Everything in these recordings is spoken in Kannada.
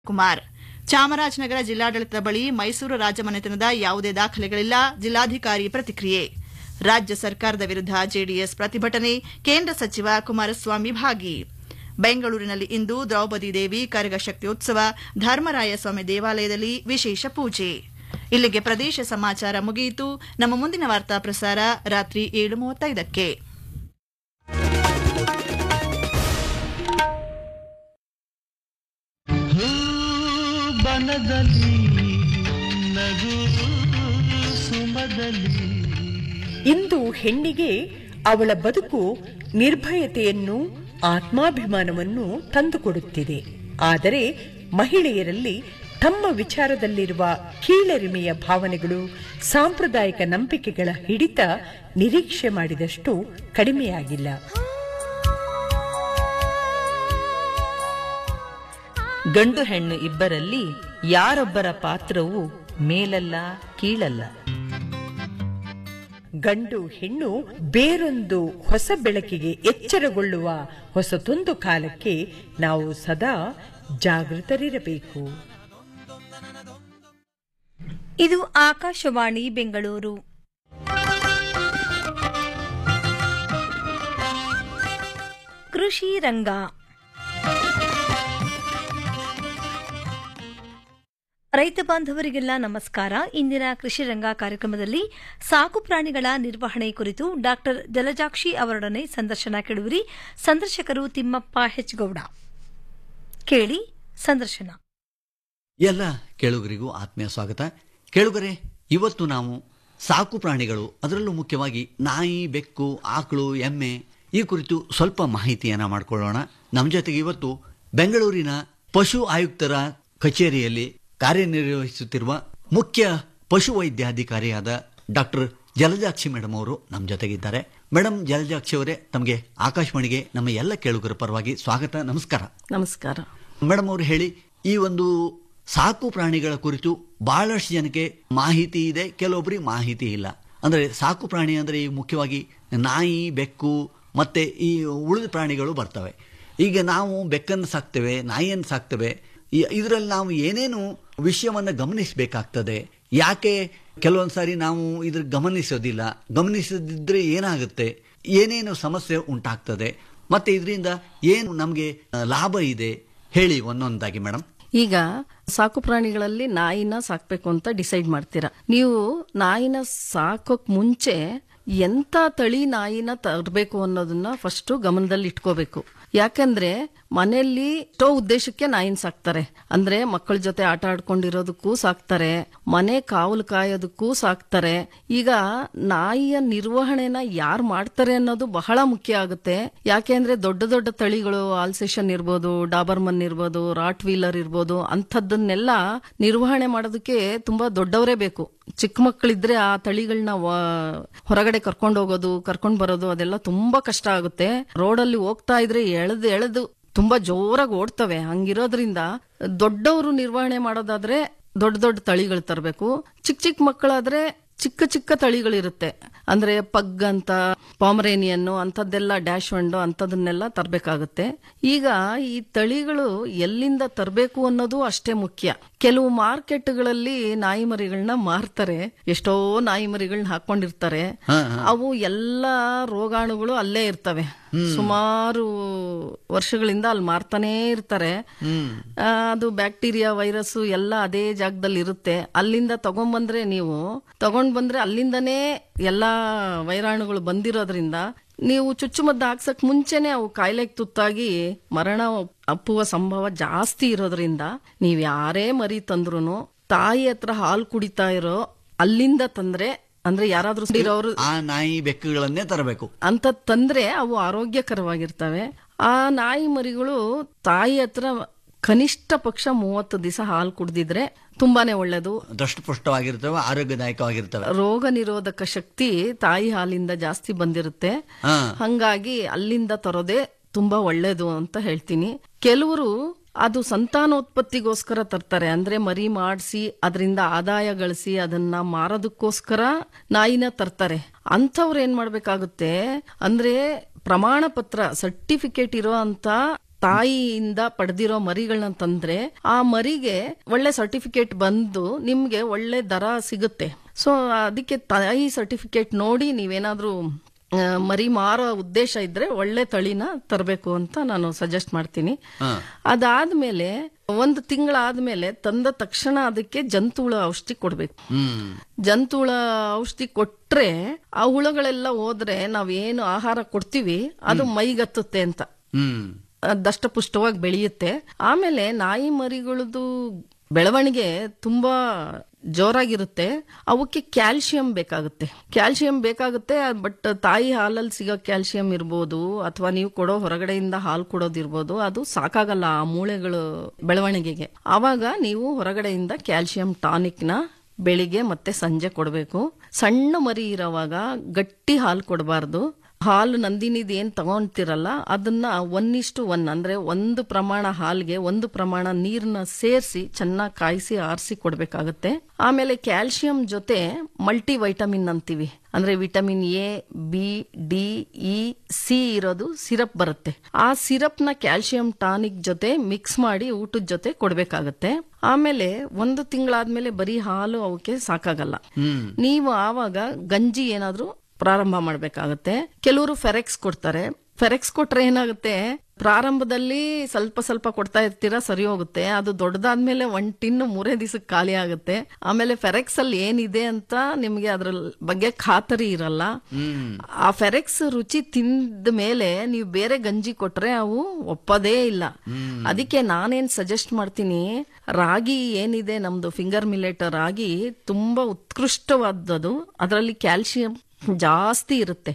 ಕುಮಾರ್ ಚಾಮರಾಜನಗರ ಜಿಲ್ಲಾಡಳಿತದ ಬಳಿ ಮೈಸೂರು ರಾಜಮನೆತನದ ಯಾವುದೇ ದಾಖಲೆಗಳಿಲ್ಲ ಜಿಲ್ಲಾಧಿಕಾರಿ ಪ್ರತಿಕ್ರಿಯೆ ರಾಜ್ಯ ಸರ್ಕಾರದ ವಿರುದ್ಧ ಜೆಡಿಎಸ್ ಪ್ರತಿಭಟನೆ ಕೇಂದ್ರ ಸಚಿವ ಕುಮಾರಸ್ವಾಮಿ ಭಾಗಿ ಬೆಂಗಳೂರಿನಲ್ಲಿ ಇಂದು ದ್ರೌಪದಿ ದೇವಿ ಕರಗ ಶಕ್ತಿಯೋತ್ಸವ ಧರ್ಮರಾಯ ಸ್ವಾಮಿ ದೇವಾಲಯದಲ್ಲಿ ವಿಶೇಷ ಪೂಜೆ ಇಲ್ಲಿಗೆ ಪ್ರದೇಶ ಸಮಾಚಾರ ಮುಗಿಯಿತು ನಮ್ಮ ಮುಂದಿನ ವಾರ್ತಾ ಪ್ರಸಾರ ರಾತ್ರಿ ಏಳು ಮೂವತ್ತೈದಕ್ಕೆ ಬನದಲ್ಲಿ ನಗು ಸುಮದಲ್ಲಿ ಇಂದು ಹೆಣ್ಣಿಗೆ ಅವಳ ಬದುಕು ನಿರ್ಭಯತೆಯನ್ನು ಆತ್ಮಾಭಿಮಾನವನ್ನು ತಂದುಕೊಡುತ್ತಿದೆ ಆದರೆ ಮಹಿಳೆಯರಲ್ಲಿ ತಮ್ಮ ವಿಚಾರದಲ್ಲಿರುವ ಕೀಳರಿಮೆಯ ಭಾವನೆಗಳು ಸಾಂಪ್ರದಾಯಿಕ ನಂಬಿಕೆಗಳ ಹಿಡಿತ ನಿರೀಕ್ಷೆ ಮಾಡಿದಷ್ಟು ಕಡಿಮೆಯಾಗಿಲ್ಲ ಗಂಡು ಹೆಣ್ಣು ಇಬ್ಬರಲ್ಲಿ ಯಾರೊಬ್ಬರ ಪಾತ್ರವು ಮೇಲಲ್ಲ ಕೀಳಲ್ಲ ಗಂಡು ಹೆಣ್ಣು ಬೇರೊಂದು ಹೊಸ ಬೆಳಕಿಗೆ ಎಚ್ಚರಗೊಳ್ಳುವ ಹೊಸತೊಂದು ಕಾಲಕ್ಕೆ ನಾವು ಸದಾ ಜಾಗೃತರಿರಬೇಕು ಇದು ಆಕಾಶವಾಣಿ ಬೆಂಗಳೂರು ಕೃಷಿ ರಂಗ ರೈತ ಬಾಂಧವರಿಗೆಲ್ಲ ನಮಸ್ಕಾರ ಇಂದಿನ ಕೃಷಿ ರಂಗ ಕಾರ್ಯಕ್ರಮದಲ್ಲಿ ಸಾಕು ಪ್ರಾಣಿಗಳ ನಿರ್ವಹಣೆ ಕುರಿತು ಡಾಕ್ಟರ್ ಜಲಜಾಕ್ಷಿ ಅವರೊಡನೆ ಸಂದರ್ಶನ ಕೇಳುವಿರಿ ಸಂದರ್ಶಕರು ತಿಮ್ಮಪ್ಪ ಹೆಚ್ಗೌಡ ಕೇಳಿ ಸಂದರ್ಶನ ಎಲ್ಲ ಕೇಳುಗರಿಗೂ ಆತ್ಮೀಯ ಸ್ವಾಗತ ಕೇಳುಗರೆ ಇವತ್ತು ನಾವು ಸಾಕು ಪ್ರಾಣಿಗಳು ಅದರಲ್ಲೂ ಮುಖ್ಯವಾಗಿ ನಾಯಿ ಬೆಕ್ಕು ಆಕಳು ಎಮ್ಮೆ ಈ ಕುರಿತು ಸ್ವಲ್ಪ ಮಾಹಿತಿಯನ್ನು ಮಾಡಿಕೊಳ್ಳೋಣ ನಮ್ಮ ಜೊತೆಗೆ ಇವತ್ತು ಬೆಂಗಳೂರಿನ ಪಶು ಆಯುಕ್ತರ ಕಚೇರಿಯಲ್ಲಿ ಕಾರ್ಯನಿರ್ವಹಿಸುತ್ತಿರುವ ಮುಖ್ಯ ಪಶು ವೈದ್ಯಾಧಿಕಾರಿಯಾದ ಡಾಕ್ಟರ್ ಜಲಜಾಕ್ಷಿ ಮೇಡಮ್ ಅವರು ನಮ್ಮ ಜೊತೆಗಿದ್ದಾರೆ ಮೇಡಮ್ ಜಲಜಾಕ್ಷಿ ಅವರೇ ತಮಗೆ ಆಕಾಶವಾಣಿಗೆ ನಮ್ಮ ಎಲ್ಲ ಕೇಳುಗರ ಪರವಾಗಿ ಸ್ವಾಗತ ನಮಸ್ಕಾರ ನಮಸ್ಕಾರ ಮೇಡಮ್ ಅವರು ಹೇಳಿ ಈ ಒಂದು ಸಾಕು ಪ್ರಾಣಿಗಳ ಕುರಿತು ಬಹಳಷ್ಟು ಜನಕ್ಕೆ ಮಾಹಿತಿ ಇದೆ ಕೆಲವೊಬ್ಬರಿಗೆ ಮಾಹಿತಿ ಇಲ್ಲ ಅಂದರೆ ಸಾಕು ಪ್ರಾಣಿ ಅಂದರೆ ಈಗ ಮುಖ್ಯವಾಗಿ ನಾಯಿ ಬೆಕ್ಕು ಮತ್ತೆ ಈ ಉಳಿದ ಪ್ರಾಣಿಗಳು ಬರ್ತವೆ ಈಗ ನಾವು ಬೆಕ್ಕನ್ನು ಸಾಕ್ತೇವೆ ನಾಯಿಯನ್ನು ಸಾಕ್ತೇವೆ ಇದರಲ್ಲಿ ನಾವು ಏನೇನು ವಿಷಯವನ್ನು ಗಮನಿಸಬೇಕಾಗ್ತದೆ ಯಾಕೆ ಕೆಲವೊಂದು ಸಾರಿ ನಾವು ಇದ್ರ ಗಮನಿಸೋದಿಲ್ಲ ಗಮನಿಸದಿದ್ದರೆ ಏನಾಗುತ್ತೆ ಏನೇನು ಸಮಸ್ಯೆ ಉಂಟಾಗ್ತದೆ ಮತ್ತೆ ಇದರಿಂದ ಏನು ನಮಗೆ ಲಾಭ ಇದೆ ಹೇಳಿ ಒಂದೊಂದಾಗಿ ಮೇಡಮ್ ಈಗ ಸಾಕು ಪ್ರಾಣಿಗಳಲ್ಲಿ ನಾಯಿನ ಸಾಕ್ಬೇಕು ಅಂತ ಡಿಸೈಡ್ ಮಾಡ್ತೀರಾ ನೀವು ನಾಯಿನ ಸಾಕೋಕ್ ಮುಂಚೆ ಎಂತ ತಳಿ ನಾಯಿನ ತರಬೇಕು ಅನ್ನೋದನ್ನ ಫಸ್ಟ್ ಗಮನದಲ್ಲಿ ಇಟ್ಕೋಬೇಕು ಯಾಕಂದ್ರೆ ಮನೆಯಲ್ಲಿ ಎಷ್ಟೋ ಉದ್ದೇಶಕ್ಕೆ ನಾಯಿನ ಸಾಕ್ತಾರೆ ಅಂದ್ರೆ ಮಕ್ಕಳ ಜೊತೆ ಆಟ ಆಡ್ಕೊಂಡಿರೋದಕ್ಕೂ ಸಾಕ್ತಾರೆ ಮನೆ ಕಾವಲು ಕಾಯೋದಕ್ಕೂ ಸಾಕ್ತಾರೆ ಈಗ ನಾಯಿಯ ನಿರ್ವಹಣೆನ ಯಾರು ಮಾಡ್ತಾರೆ ಅನ್ನೋದು ಬಹಳ ಮುಖ್ಯ ಆಗುತ್ತೆ ಯಾಕೆ ಅಂದ್ರೆ ದೊಡ್ಡ ದೊಡ್ಡ ತಳಿಗಳು ಆಲ್ಸೇಷನ್ ಇರ್ಬೋದು ಡಾಬರ್ಮನ್ ಇರ್ಬೋದು ರಾಟ್ ವೀಲರ್ ಇರ್ಬೋದು ಅಂಥದ್ದನ್ನೆಲ್ಲ ನಿರ್ವಹಣೆ ಮಾಡೋದಕ್ಕೆ ತುಂಬಾ ದೊಡ್ಡವರೇ ಬೇಕು ಚಿಕ್ಕ ಮಕ್ಕಳಿದ್ರೆ ಆ ತಳಿಗಳನ್ನ ಹೊರಗಡೆ ಕರ್ಕೊಂಡು ಹೋಗೋದು ಕರ್ಕೊಂಡು ಬರೋದು ಅದೆಲ್ಲ ತುಂಬಾ ಕಷ್ಟ ಆಗುತ್ತೆ ರೋಡಲ್ಲಿ ಹೋಗ್ತಾ ಇದ್ರೆ ಎಳೆದು ಎಳೆದು ತುಂಬಾ ಜೋರಾಗಿ ಓಡ್ತವೆ ಹಂಗಿರೋದ್ರಿಂದ ದೊಡ್ಡವರು ನಿರ್ವಹಣೆ ಮಾಡೋದಾದ್ರೆ ದೊಡ್ಡ ದೊಡ್ಡ ತಳಿಗಳು ತರಬೇಕು ಚಿಕ್ಕ ಚಿಕ್ಕ ಮಕ್ಕಳಾದ್ರೆ ಚಿಕ್ಕ ಚಿಕ್ಕ ತಳಿಗಳಿರುತ್ತೆ ಅಂದ್ರೆ ಪಗ್ ಅಂತ ಪಾಮರೇನಿಯನ್ನು ಅಂಥದ್ದೆಲ್ಲ ಡ್ಯಾಶ್ ವಂಡು ಅಂಥದನ್ನೆಲ್ಲ ತರಬೇಕಾಗುತ್ತೆ ಈಗ ಈ ತಳಿಗಳು ಎಲ್ಲಿಂದ ತರಬೇಕು ಅನ್ನೋದು ಅಷ್ಟೇ ಮುಖ್ಯ ಕೆಲವು ಮಾರ್ಕೆಟ್ಗಳಲ್ಲಿ ನಾಯಿ ಮರಿಗಳನ್ನ ಮಾರ್ತಾರೆ ಎಷ್ಟೋ ನಾಯಿ ಮರಿಗಳನ್ನ ಹಾಕೊಂಡಿರ್ತಾರೆ ಅವು ಎಲ್ಲ ರೋಗಾಣುಗಳು ಅಲ್ಲೇ ಇರ್ತವೆ ಸುಮಾರು ವರ್ಷಗಳಿಂದ ಅಲ್ಲಿ ಮಾರ್ತಾನೇ ಇರ್ತಾರೆ ಆ, ಅದು ಬ್ಯಾಕ್ಟೀರಿಯಾ ವೈರಸ್ ಎಲ್ಲ ಅದೇ ಜಾಗದಲ್ಲಿ ಇರುತ್ತೆ ಅಲ್ಲಿಂದ ತಗೊಂಡ್ಬಂದ್ರೆ ನೀವು ತಗೊಂಡ್ ಬಂದ್ರೆ ಅಲ್ಲಿಂದನೇ ಎಲ್ಲಾ ವೈರಾಣುಗಳು ಬಂದಿರೋದ್ರಿಂದ ನೀವು ಚುಚ್ಚುಮದ್ದು ಹಾಕ್ಸಕ್ ಮುಂಚೆನೆ ಅವು ಕಾಯಿಲೆಗೆ ತುತ್ತಾಗಿ ಮರಣ ಅಪ್ಪುವ ಸಂಭವ ಜಾಸ್ತಿ ಇರೋದ್ರಿಂದ ನೀವ್ ಯಾರೇ ಮರಿ ತಂದ್ರುನು ತಾಯಿ ಹತ್ರ ಹಾಲು ಕುಡಿತಾ ಇರೋ ಅಲ್ಲಿಂದ ತಂದ್ರೆ ಅಂದ್ರೆ ಯಾರಾದ್ರೂ ಇರೋರು ಆ ನಾಯಿ ಬೆಕ್ಕುಗಳನ್ನೇ ತರಬೇಕು ಅಂತ ತಂದ್ರೆ ಅವು ಆರೋಗ್ಯಕರವಾಗಿರ್ತವೆ ಆ ನಾಯಿ ಮರಿಗಳು ತಾಯಿ ಹತ್ರ ಕನಿಷ್ಠ ಪಕ್ಷ ಮೂವತ್ತು ದಿವಸ ಹಾಲು ಕುಡ್ದಿದ್ರೆ ತುಂಬಾನೇ ಒಳ್ಳೇದು ದಷ್ಟಪುಷ್ಟವಾಗಿರ್ತವೆ ಆರೋಗ್ಯದಾಯಕವಾಗಿರ್ತವೆ ರೋಗ ನಿರೋಧಕ ಶಕ್ತಿ ತಾಯಿ ಹಾಲಿಂದ ಜಾಸ್ತಿ ಬಂದಿರುತ್ತೆ ಹಾ. ಹಂಗಾಗಿ ಅಲ್ಲಿಂದ ತರೋದೇ ತುಂಬಾ ಒಳ್ಳೇದು ಅಂತ ಹೇಳ್ತೀನಿ ಕೆಲವರು ಅದು ಸಂತಾನೋತ್ಪತ್ತಿಗೋಸ್ಕರ ತರ್ತಾರೆ ಅಂದ್ರೆ ಮರಿ ಮಾಡಿಸಿ ಅದರಿಂದ ಆದಾಯ ಗಳಿಸಿ ಅದನ್ನ ಮಾರೋದಕ್ಕೋಸ್ಕರ ನಾಯಿನ ತರ್ತಾರೆ ಅಂಥವ್ರು ಏನ್ ಮಾಡ್ಬೇಕಾಗುತ್ತೆ ಅಂದ್ರೆ ಪ್ರಮಾಣ ಪತ್ರ ಸರ್ಟಿಫಿಕೇಟ್ ಇರೋ ಅಂತ ತಾಯಿಯಿಂದ ಪಡೆದಿರೋ ಮರಿಗಳನ್ನ ತಂದ್ರೆ ಆ ಮರಿಗೆ ಒಳ್ಳೆ ಸರ್ಟಿಫಿಕೇಟ್ ಬಂದು ನಿಮ್ಗೆ ಒಳ್ಳೆ ದರ ಸಿಗುತ್ತೆ ಸೊ ಅದಕ್ಕೆ ತಾಯಿ ಸರ್ಟಿಫಿಕೇಟ್ ನೋಡಿ ನೀವೇನಾದ್ರೂ ಆ, ಮರಿ ಮಾರೋ ಉದ್ದೇಶ ಇದ್ರೆ ಒಳ್ಳೆ ತಳಿನ ತರಬೇಕು ಅಂತ ನಾನು ಸಜೆಸ್ಟ್ ಮಾಡ್ತೀನಿ ಅದಾದ್ಮೇಲೆ ಒಂದು ತಿಂಗಳಾದ್ಮೇಲೆ ತಂದ ತಕ್ಷಣ ಅದಕ್ಕೆ ಜಂತುಹುಳ ಔಷಧಿ ಕೊಡ್ಬೇಕು ಹ್ಮ್ ಜಂತುಹುಳ ಔಷಧಿ ಕೊಟ್ರೆ ಆ ಹುಳಗಳೆಲ್ಲ ಹೋದ್ರೆ ನಾವೇನು ಆಹಾರ ಕೊಡ್ತೀವಿ ಅದು ಮೈಗತ್ತುತ್ತೆ ಅಂತ ಹ್ಮ್ ದಷ್ಟಪುಷ್ಟವಾಗಿ ಬೆಳೆಯುತ್ತೆ ಆಮೇಲೆ ನಾಯಿ ಮರಿಗಳದು ಬೆಳವಣಿಗೆ ತುಂಬಾ ಜೋರಾಗಿರುತ್ತೆ ಅವಕ್ಕೆ ಕ್ಯಾಲ್ಸಿಯಂ ಬೇಕಾಗುತ್ತೆ ಕ್ಯಾಲ್ಸಿಯಂ ಬೇಕಾಗುತ್ತೆ ಬಟ್ ತಾಯಿ ಹಾಲಲ್ಲಿ ಸಿಗೋ ಕ್ಯಾಲ್ಸಿಯಂ ಇರ್ಬೋದು ಅಥವಾ ನೀವು ಕೊಡೋ ಹೊರಗಡೆಯಿಂದ ಹಾಲು ಕೊಡೋದಿರ್ಬೋದು ಅದು ಸಾಕಾಗಲ್ಲ ಆ ಮೂಳೆಗಳು ಬೆಳವಣಿಗೆಗೆ ಆವಾಗ ನೀವು ಹೊರಗಡೆಯಿಂದ ಕ್ಯಾಲ್ಸಿಯಂ ಟಾನಿಕ್ನ ಬೆಳಿಗ್ಗೆ ಮತ್ತೆ ಸಂಜೆ ಕೊಡಬೇಕು ಸಣ್ಣ ಮರಿ ಇರೋವಾಗ ಗಟ್ಟಿ ಹಾಲು ಕೊಡಬಾರ್ದು ಹಾಲು ನಂದಿನಿದ್ ಏನ್ ತಗೊಂತಿರಲ್ಲ ಅದನ್ನ ಒನ್ ಇಷ್ಟು ಒನ್ ಅಂದ್ರೆ ಒಂದು ಪ್ರಮಾಣ ಹಾಲ್ಗೆ ಒಂದು ಪ್ರಮಾಣ ನೀರ್ನ ಸೇರಿಸಿ ಚೆನ್ನಾಗಿ ಕಾಯಿಸಿ ಆರಿಸಿ ಕೊಡ್ಬೇಕಾಗತ್ತೆ ಆಮೇಲೆ ಕ್ಯಾಲ್ಸಿಯಂ ಜೊತೆ ಮಲ್ಟಿ ವೈಟಮಿನ್ ಅಂತೀವಿ ಅಂದ್ರೆ vitamin A B D E C ಇರೋದು ಸಿರಪ್ ಬರುತ್ತೆ ಆ ಸಿರಪ್ ನ ಕ್ಯಾಲ್ಸಿಯಂ ಟಾನಿಕ್ ಜೊತೆ ಮಿಕ್ಸ್ ಮಾಡಿ ಊಟದ ಜೊತೆ ಕೊಡ್ಬೇಕಾಗತ್ತೆ ಆಮೇಲೆ ಒಂದು ತಿಂಗಳಾದ್ಮೇಲೆ ಬರೀ ಹಾಲು ಅವಕ್ಕೆ ಸಾಕಾಗಲ್ಲ ನೀವು ಆವಾಗ ಗಂಜಿ ಏನಾದ್ರೂ ಪ್ರಾರಂಭ ಮಾಡ್ಬೇಕಾಗತ್ತೆ ಕೆಲವರು ಫೆರೆಕ್ಸ್ ಕೊಡ್ತಾರೆ ಫೆರೆಕ್ಸ್ ಕೊಟ್ರೆ ಏನಾಗುತ್ತೆ ಪ್ರಾರಂಭದಲ್ಲಿ ಸ್ವಲ್ಪ ಸ್ವಲ್ಪ ಕೊಡ್ತಾ ಇರ್ತೀರಾ ಸರಿ ಹೋಗುತ್ತೆ ಅದು ದೊಡ್ಡದಾದ್ಮೇಲೆ ಒನ್ ಟಿನ್ ಮೂರೇ ದಿವಸಕ್ಕೆ ಖಾಲಿ ಆಗುತ್ತೆ ಆಮೇಲೆ ಫೆರೆಕ್ಸ್ ಅಲ್ಲಿ ಏನಿದೆ ಅಂತ ನಿಮ್ಗೆ ಅದ್ರ ಬಗ್ಗೆ ಖಾತರಿ ಇರಲ್ಲ ಆ ಫೆರೆಕ್ಸ್ ರುಚಿ ತಿಂದ ಮೇಲೆ ನೀವು ಬೇರೆ ಗಂಜಿ ಕೊಟ್ರೆ ಅವು ಒಪ್ಪದೇ ಇಲ್ಲ ಅದಕ್ಕೆ ನಾನೇನ್ ಸಜೆಸ್ಟ್ ಮಾಡ್ತೀನಿ ರಾಗಿ ಏನಿದೆ ನಮ್ದು ಫಿಂಗರ್ ಮಿಲೆಟ್ ರಾಗಿ ತುಂಬಾ ಉತ್ಕೃಷ್ಟವಾದದ್ದು ಅದರಲ್ಲಿ ಕ್ಯಾಲ್ಸಿಯಂ ಜಾಸ್ತಿ ಇರುತ್ತೆ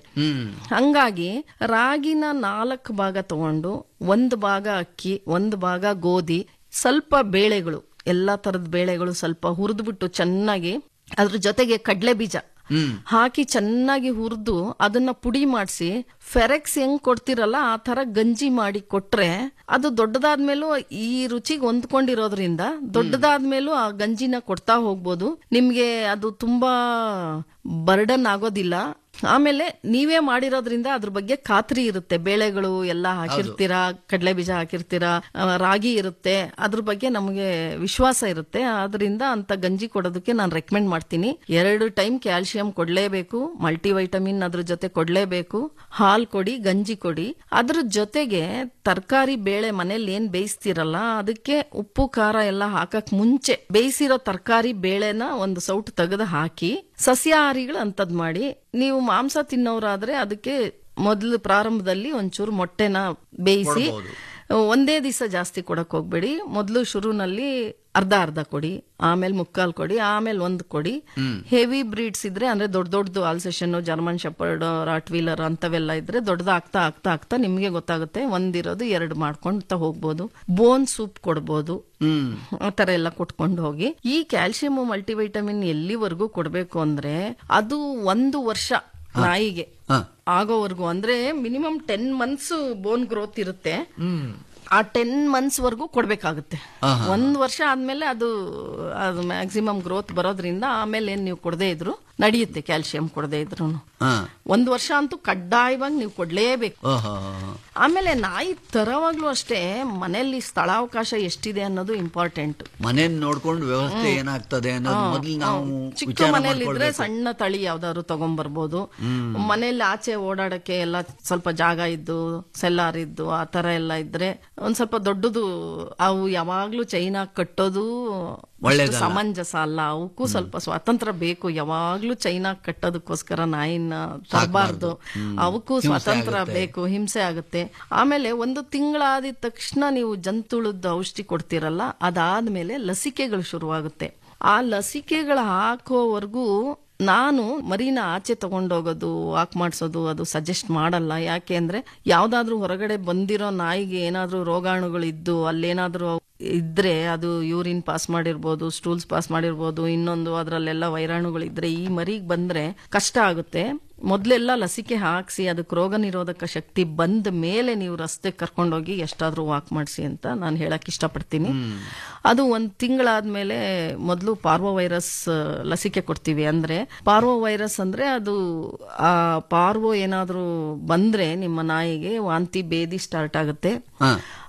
ಹಂಗಾಗಿ ರಾಗಿನ ನಾಲ್ಕು ಭಾಗ ತಗೊಂಡು ಒಂದು ಭಾಗ ಅಕ್ಕಿ ಒಂದು ಭಾಗ ಗೋಧಿ ಸ್ವಲ್ಪ ಬೇಳೆಗಳು ಎಲ್ಲಾ ತರದ ಬೇಳೆಗಳು ಸ್ವಲ್ಪ ಹುರಿದ್ಬಿಟ್ಟು ಚೆನ್ನಾಗಿ ಅದ್ರ ಜೊತೆಗೆ ಕಡಲೆ ಬೀಜ ಹಾಕಿ ಚೆನ್ನಾಗಿ ಹುರಿದು ಅದನ್ನ ಪುಡಿ ಮಾಡಿಸಿ ಫೆರೆಕ್ಸ್ ಹೆಂಗ್ ಕೊಡ್ತಿರಲ್ಲ ಆ ತರ ಗಂಜಿ ಮಾಡಿ ಕೊಟ್ರೆ ಅದು ದೊಡ್ಡದಾದ್ಮೇಲೂ ಈ ರುಚಿಗೆ ಹೊಂದ್ಕೊಂಡಿರೋದ್ರಿಂದ ದೊಡ್ಡದಾದ್ಮೇಲೂ ಆ ಗಂಜಿನ ಕೊಡ್ತಾ ಹೋಗ್ಬೋದು ನಿಮ್ಗೆ ಅದು ತುಂಬಾ ಬರ್ಡನ್ ಆಗೋದಿಲ್ಲ ಆಮೇಲೆ ನೀವೇ ಮಾಡಿರೋದ್ರಿಂದ ಅದ್ರ ಬಗ್ಗೆ ಖಾತ್ರಿ ಇರುತ್ತೆ ಬೇಳೆಗಳು ಎಲ್ಲ ಹಾಕಿರ್ತೀರಾ ಕಡಲೆ ಬೀಜ ಹಾಕಿರ್ತೀರಾ ಆ, ರಾಗಿ ಇರುತ್ತೆ ಅದ್ರ ಬಗ್ಗೆ ನಮಗೆ ವಿಶ್ವಾಸ ಇರುತ್ತೆ ಆದ್ರಿಂದ ಅಂತ ಗಂಜಿ ಕೊಡೋದಕ್ಕೆ ನಾನು ರೆಕಮೆಂಡ್ ಮಾಡ್ತೀನಿ ಎರಡು ಟೈಮ್ ಕ್ಯಾಲ್ಸಿಯಂ ಕೊಡ್ಲೇಬೇಕು ಮಲ್ಟಿ ವೈಟಮಿನ್ ಅದ್ರ ಜೊತೆ ಕೊಡ್ಲೇಬೇಕು ಹಾಲ್ ಕೊಡಿ ಗಂಜಿ ಕೊಡಿ ಅದ್ರ ಜೊತೆಗೆ ತರಕಾರಿ ಬೇಳೆ ಮನೇಲಿ ಏನ್ ಬೇಯಿಸ್ತಿರಲ್ಲ ಅದಕ್ಕೆ ಉಪ್ಪು ಖಾರ ಎಲ್ಲ ಹಾಕಕ್ ಮುಂಚೆ ಬೇಯಿಸಿರೋ ತರಕಾರಿ ಬೇಳೆನ ಒಂದು ಸೌಟ್ ತೆಗೆದು ಹಾಕಿ ಸಸ್ಯಾಹಾರಿಗಳು ಅಂತದ್ ಮಾಡಿ ನೀವು ಮಾಂಸ ತಿನ್ನೋರಾದ್ರೆ ಅದಕ್ಕೆ ಮೊದಲು ಪ್ರಾರಂಭದಲ್ಲಿ ಒಂಚೂರು ಮೊಟ್ಟೆನ ಬೇಯಿಸಿ ಒಂದೇ ದಿವಸ ಜಾಸ್ತಿ ಕೊಡಕ್ ಹೋಗ್ಬೇಡಿ ಮೊದಲು ಶುರುನಲ್ಲಿ ಅರ್ಧ ಅರ್ಧ ಕೊಡಿ ಆಮೇಲೆ ಮುಕ್ಕಾಲ್ ಕೊಡಿ ಆಮೇಲೆ ಒಂದ್ ಕೊಡಿ ಹೆವಿ ಬ್ರೀಡ್ಸ್ ಇದ್ರೆ ಅಂದ್ರೆ ದೊಡ್ಡ ದೊಡ್ಡದು Alsatian German shepherd rottweiler ಅಂತವೆಲ್ಲ ಇದ್ರೆ ದೊಡ್ಡದ ಆಗ್ತಾ ಆಗ್ತಾ ಆಗ್ತಾ ನಿಮ್ಗೆ ಗೊತ್ತಾಗುತ್ತೆ ಒಂದಿರೋದು ಎರಡು ಮಾಡ್ಕೊಂತ ಹೋಗ್ಬೋದು ಬೋನ್ ಸೂಪ್ ಕೊಡ್ಬೋದು ಆ ತರ ಎಲ್ಲ ಕೊಟ್ಕೊಂಡು ಹೋಗಿ ಈ ಕ್ಯಾಲ್ಸಿಯಂ ಮಲ್ಟಿವೈಟಮಿನ್ ಎಲ್ಲಿವರೆಗೂ ಕೊಡ್ಬೇಕು ಅಂದ್ರೆ ಅದು ಒಂದು ವರ್ಷ ನಾಯಿಗೆ ಆಗೋವರೆಗೂ ಅಂದ್ರೆ minimum ten months bone growth ಇರುತ್ತೆ ಆ ಟೆನ್ ಮಂತ್ಸ್ ವರ್ಗೂ ಕೊಡ್ಬೇಕಾಗುತ್ತೆ ಒಂದ್ ವರ್ಷ ಆದ್ಮೇಲೆ ಅದು ಅದು ಮ್ಯಾಕ್ಸಿಮಮ್ ಗ್ರೋತ್ ಬರೋದ್ರಿಂದ ಆಮೇಲೆ ಏನ್ ನೀವು ಕೊಡದೇ ಇದ್ರು ನಡೆಯುತ್ತೆ ಕ್ಯಾಲ್ಸಿಯಂ ಕೊಡದೇ ಇದ್ರು ಒಂದ್ ವರ್ಷ ಅಂತೂ ಕಡ್ಡಾಯವಾಗಿ ನೀವು ಕೊಡ್ಲೇಬೇಕು ಆಮೇಲೆ ನಾಯಿ ತರವಾಗ್ಲೂ ಅಷ್ಟೇ ಮನೆಯಲ್ಲಿ ಸ್ಥಳಾವಕಾಶ ಎಷ್ಟಿದೆ ಅನ್ನೋದು ಇಂಪಾರ್ಟೆಂಟ್ ಮನೇನ್ ನೋಡ್ಕೊಂಡು ವ್ಯವಸ್ಥೆ ಏನಾಗ್ತದೆ ಅನ್ನೋದು ಮೊದಲು ನಾವು ಚಿಕ್ಕ ವಿಚಾರ ಮನೇಲಿ ಇದ್ರೆ ಮಾಡ್ಕೊಳ್ಬೇಕು ಸಣ್ಣ ತಳಿ ಯಾವ್ದಾದ್ರು ತಗೊಂಡ್ಬರ್ಬೋದು ಮನೇಲಿ ಆಚೆ ಓಡಾಡಕ್ಕೆ ಎಲ್ಲ ಸ್ವಲ್ಪ ಜಾಗ ಇದ್ದು ಸೆಲ್ಲಾರ್ ಇದ್ದು ಆ ತರ ಎಲ್ಲ ಇದ್ರೆ ಒಂದ್ ಸ್ವಲ್ಪ ದೊಡ್ಡದು ಅವು ಯಾವಾಗ್ಲೂ ಚೈನಾ ಕಟ್ಟೋದು ಅಷ್ಟು ಒಳ್ಳೇದಲ್ಲ. ಸಮಂಜಸ ಅಲ್ಲ ಅವಕ್ಕೂ ಸ್ವಲ್ಪ ಸ್ವಾತಂತ್ರ್ಯ ಬೇಕು ಯಾವಾಗ್ಲೂ ಚೈನಾ ಕಟ್ಟೋದಕ್ಕೋಸ್ಕರ ನಾಯಿನ ತರಬಾರ್ದು ಅವಕ್ಕೂ ಹಿಂಸೆ ಸ್ವಾತಂತ್ರ್ಯ ಆಗುತ್ತೆ. ಬೇಕು ಹಿಂಸೆ ಆಗುತ್ತೆ ಆಮೇಲೆ ಒಂದು ತಿಂಗಳಾದ ತಕ್ಷಣ ನೀವು ಜಂತುಳದ ಔಷಧಿ ಕೊಡ್ತೀರಲ್ಲ ಅದಾದ್ಮೇಲೆ ಲಸಿಕೆಗಳು ಶುರುವಾಗುತ್ತೆ ಆ ಲಸಿಕೆಗಳು ಹಾಕೋವರೆಗೂ ನಾನು ಮರಿನ ಆಚೆ ತಗೊಂಡೋಗೋದು ವಾಕ್ ಮಾಡಿಸೋದು ಅದು ಸಜೆಸ್ಟ್ ಮಾಡಲ್ಲ ಯಾಕೆ ಅಂದ್ರೆ ಯಾವ್ದಾದ್ರೂ ಹೊರಗಡೆ ಬಂದಿರೋ ನಾಯಿಗೆ ಏನಾದ್ರೂ ರೋಗಾಣುಗಳು ಇದ್ದು ಅಲ್ಲೇನಾದ್ರೂ ಇದ್ರೆ ಅದು ಯೂರಿನ್ ಪಾಸ್ ಮಾಡಿರ್ಬೋದು ಸ್ಟೂಲ್ಸ್ ಪಾಸ್ ಮಾಡಿರ್ಬೋದು ಇನ್ನೊಂದು ಅದರಲ್ಲೆಲ್ಲ ವೈರಾಣುಗಳಿದ್ರೆ ಈ ಮರಿಗೆ ಬಂದ್ರೆ ಕಷ್ಟ ಆಗುತ್ತೆ ಮೊದ್ಲೆಲ್ಲ ಲಸಿಕೆ ಹಾಕ್ಸಿ ಅದಕ್ಕೆ ರೋಗ ನಿರೋಧಕ ಶಕ್ತಿ ಬಂದ ಮೇಲೆ ನೀವು ರಸ್ತೆ ಕರ್ಕೊಂಡೋಗಿ ಎಷ್ಟಾದ್ರೂ ವಾಕ್ ಮಾಡಿಸಿ ಅಂತ ನಾನು ಹೇಳಕ್ ಇಷ್ಟಪಡ್ತೀನಿ ಅದು ಒಂದ್ ತಿಂಗಳಾದ್ಮೇಲೆ ಮೊದಲು ಪಾರ್ವೋ ವೈರಸ್ ಲಸಿಕೆ ಕೊಡ್ತೀವಿ ಅಂದ್ರೆ ಪಾರ್ವೋ ವೈರಸ್ ಅಂದ್ರೆ ಅದು ಆ ಪಾರ್ವೋ ಏನಾದ್ರೂ ಬಂದ್ರೆ ನಿಮ್ಮ ನಾಯಿಗೆ ವಾಂತಿ ಬೇದಿ ಸ್ಟಾರ್ಟ್ ಆಗುತ್ತೆ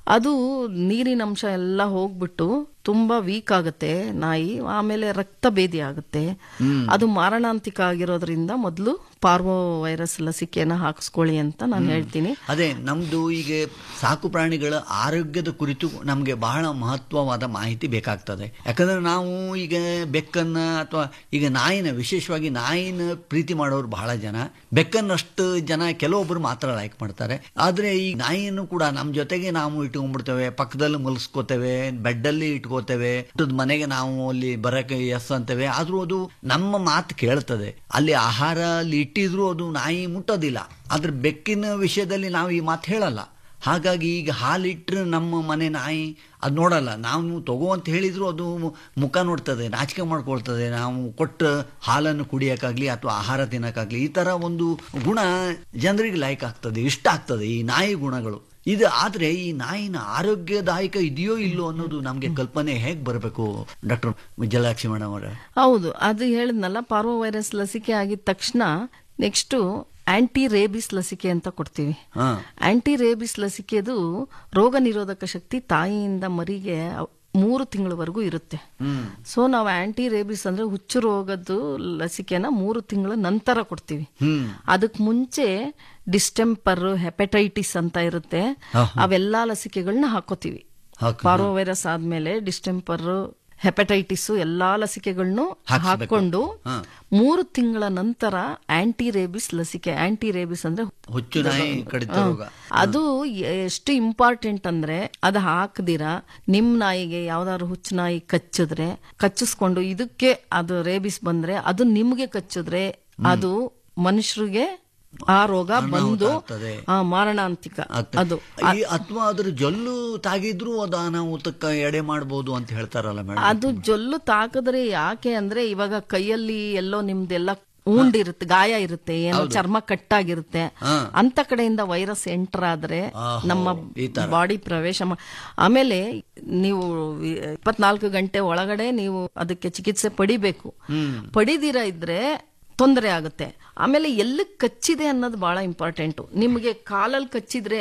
ಅದು ನೀರಿನ ಅಂಶ ಎಲ್ಲ ಹೋಗ್ಬಿಟ್ಟು ತುಂಬಾ ವೀಕ್ ಆಗುತ್ತೆ ನಾಯಿ ಆಮೇಲೆ ರಕ್ತ ಭೇದಿ ಆಗುತ್ತೆ ಅದು ಮಾರಣಾಂತಿಕ ಆಗಿರೋದ್ರಿಂದ ಮೊದಲು ಪಾರ್ವೋ ವೈರಸ್ ಲಸಿಕೆನ ಹಾಕಿಸ್ಕೊಳ್ಳಿ ಅಂತ ನಾನು ಹೇಳ್ತೀನಿ ಅದೇ ನಮ್ದು ಈಗ ಸಾಕು ಪ್ರಾಣಿಗಳ ಆರೋಗ್ಯದ ಕುರಿತು ನಮಗೆ ಬಹಳ ಮಹತ್ವವಾದ ಮಾಹಿತಿ ಬೇಕಾಗ್ತದೆ ಯಾಕಂದ್ರೆ ನಾವು ಈಗ ಬೆಕ್ಕನ್ನ ಅಥವಾ ಈಗ ನಾಯಿನ ವಿಶೇಷವಾಗಿ ನಾಯಿನ ಪ್ರೀತಿ ಮಾಡೋರು ಬಹಳ ಜನ ಬೆಕ್ಕನ್ನಷ್ಟು ಜನ ಕೆಲವೊಬ್ಬರು ಮಾತ್ರ ಲೈಕ್ ಮಾಡ್ತಾರೆ ಆದ್ರೆ ಈ ನಾಯಿಯನ್ನು ಕೂಡ ನಮ್ಮ ಜೊತೆಗೆ ನಾವು ಇಟ್ಕೊಂಡ್ಬಿಡ್ತೇವೆ ಪಕ್ಕದಲ್ಲಿ ಮಲಗಿಸ್ಕೋತೇವೆ ಬೆಡ್ಡಲ್ಲಿ ಇಟ್ಕೋತೇವೆ ಊಟದ್ ಮನೆಗೆ ನಾವು ಅಲ್ಲಿ ಬರಕ್ಕೆ ಎಸ್ ಅಂತೇವೆ ಆದ್ರೂ ಅದು ನಮ್ಮ ಮಾತು ಕೇಳ್ತದೆ ಅಲ್ಲಿ ಆಹಾರ ಅಲ್ಲಿ ಇಟ್ಟಿದ್ರು ಅದು ನಾಯಿ ಮುಟ್ಟೋದಿಲ್ಲ ಆದ್ರೆ ಬೆಕ್ಕಿನ ವಿಷಯದಲ್ಲಿ ನಾವು ಈ ಮಾತು ಹೇಳಲ್ಲ ಹಾಗಾಗಿ ಈಗ ಹಾಲಿಟ್ರೆ ನಮ್ಮ ಮನೆ ನಾಯಿ ಅದು ನೋಡಲ್ಲ ನಾವು ತಗೋ ಅಂತ ಹೇಳಿದ್ರು ಅದು ಮುಖ ನೋಡ್ತದೆ ನಾಚಿಕೆ ಮಾಡ್ಕೊಳ್ತದೆ ನಾವು ಕೊಟ್ಟ ಹಾಲನ್ನು ಕುಡಿಯೋಕ್ಕಾಗ್ಲಿ ಅಥವಾ ಆಹಾರ ತಿನ್ನೋಕ್ಕಾಗ್ಲಿ ಈ ತರ ಒಂದು ಗುಣ ಜನರಿಗೆ ಲೈಕ್ ಆಗ್ತದೆ ಇಷ್ಟ ಆಗ್ತದೆ ಈ ನಾಯಿ ಗುಣಗಳು ಇದು ಆದ್ರೆ ಈ ನಾಯಿನ ಆರೋಗ್ಯದಾಯಕ ಇದೆಯೋ ಇಲ್ಲೋ ಅನ್ನೋದು ನಮಗೆ ಕಲ್ಪನೆ ಹೇಗೆ ಬರಬೇಕು ಡಾಕ್ಟರ್ ಜಲಾಕ್ಷಿ ಮೇಡಮ್ ಅವರೇ ಹೌದು ಅದು ಹೇಳಿದ್ನಲ್ಲ ಪಾರ್ವೋ ವೈರಸ್ ಲಸಿಕೆ ಆಗಿದ ತಕ್ಷಣ ನೆಕ್ಸ್ಟ್ ಆಂಟಿ ರೇಬಿಸ್ ಲಸಿಕೆ ಅಂತ ಕೊಡ್ತೀವಿ ಹಾ ಆಂಟಿ ರೇಬಿಸ್ ಲಸಿಕೆದು ರೋಗ ನಿರೋಧಕ ಶಕ್ತಿ ತಾಯಿಯಿಂದ ಮರಿಗೆ ಮೂರು ತಿಂಗಳವರೆಗೂ ಇರುತ್ತೆ ಸೊ ನಾವು ಆಂಟಿ ರೇಬಿಸ್ ಅಂದ್ರೆ ಹುಚ್ಚು ರೋಗದ್ದು ಲಸಿಕೆನ ಮೂರು ತಿಂಗಳ ನಂತರ ಕೊಡ್ತೀವಿ ಅದಕ್ ಮುಂಚೆ ಡಿಸ್ಟೆಂಪರ್ ಹೆಪಟೈಟಿಸ್ ಅಂತ ಇರುತ್ತೆ ಅವೆಲ್ಲಾ ಲಸಿಕೆಗಳನ್ನ ಹಾಕೋತೀವಿ ಹಾಕು. ಪಾರೋ ವೈರಸ್ ಆದ್ಮೇಲೆ ಡಿಸ್ಟೆಂಪರ್ ಹೆಪಟೈಟಿಸ್ ಎಲ್ಲಾ ಲಸಿಕೆಗಳನ್ನು ಹಾಕ್ಸ್ಬೇಕು. ಹಾಕೊಂಡು ಹಾ. ಮೂರು ತಿಂಗಳ ನಂತರ ಆಂಟಿ ರೇಬಿಸ್ ಲಸಿಕೆ ಆಂಟಿ ರೇಬಿಸ್ ಅಂದ್ರೆ ಹುಚ್ಚು ನಾಯಿ ಕಡಿತ ರೋಗ ಅದು ಎಷ್ಟು ಇಂಪಾರ್ಟೆಂಟ್ ಅಂದ್ರೆ ಅದು ಹಾಕದಿರ ನಿಮ್ ನಾಯಿಗೆ ಯಾವ್ದಾದ್ರು ಹುಚ್ಚು ನಾಯಿ ಕಚ್ಚಿದ್ರೆ ಕಚ್ಚಿಸ್ಕೊಂಡು ಇದಕ್ಕೆ ಅದು ರೇಬಿಸ್ ಬಂದ್ರೆ ಅದು ನಿಮ್ಗೆ ಕಚ್ಚಿದ್ರೆ ಅದು ಮನುಷ್ಯರಿಗೆ ಆ ರೋಗ ಬಂದು ಆಗ್ತದೆ. ಆ, ಮಾರಣಾಂತಿಕ ಆಗ್ತದೆ. ಅದು ಈ ಅಥವಾ ಅದ್ರ ಜೊಲ್ಲು ತಾಗಿದ್ರು ಅದು ಅನಾಹುತಕ್ಕ ಎಡೆ ಮಾಡಬಹುದು ಅಂತ ಹೇಳ್ತಾರಲ್ಲ ಮೇಡಮ್ ಅದು ಜೊಲ್ಲು ತಾಕಿದ್ರೆ ಯಾಕೆ ಅಂದ್ರೆ ಇವಾಗ ಕೈಯಲ್ಲಿ ಎಲ್ಲೋ ನಿಮ್ದೆಲ್ಲ ಉಂಡಿರುತ್ತೆ ಗಾಯ ಇರುತ್ತೆ ಏನೋ ಚರ್ಮ ಕಟ್ಟಾಗಿರುತ್ತೆ ಅಂತ ಕಡೆಯಿಂದ ವೈರಸ್ ಎಂಟರ್ ಆದ್ರೆ ನಮ್ಮ ಬಾಡಿ ಪ್ರವೇಶ ಮಾ- ಆಮೇಲೆ ನೀವು ಇಪ್ಪತ್ನಾಲ್ಕು ಗಂಟೆ ಒಳಗಡೆ ನೀವು ಅದಕ್ಕೆ ಚಿಕಿತ್ಸೆ ಪಡಿಬೇಕು ಪಡಿದಿರ ಇದ್ರೆ ತೊಂದರೆ ಆಗುತ್ತೆ ಆಮೇಲೆ ಎಲ್ಲಿ ಕಚ್ಚಿದೆ ಅನ್ನೋದು ಬಹಳ ಇಂಪಾರ್ಟೆಂಟ್ ನಿಮ್ಗೆ ಕಾಲಲ್ಲಿ ಕಚ್ಚಿದ್ರೆ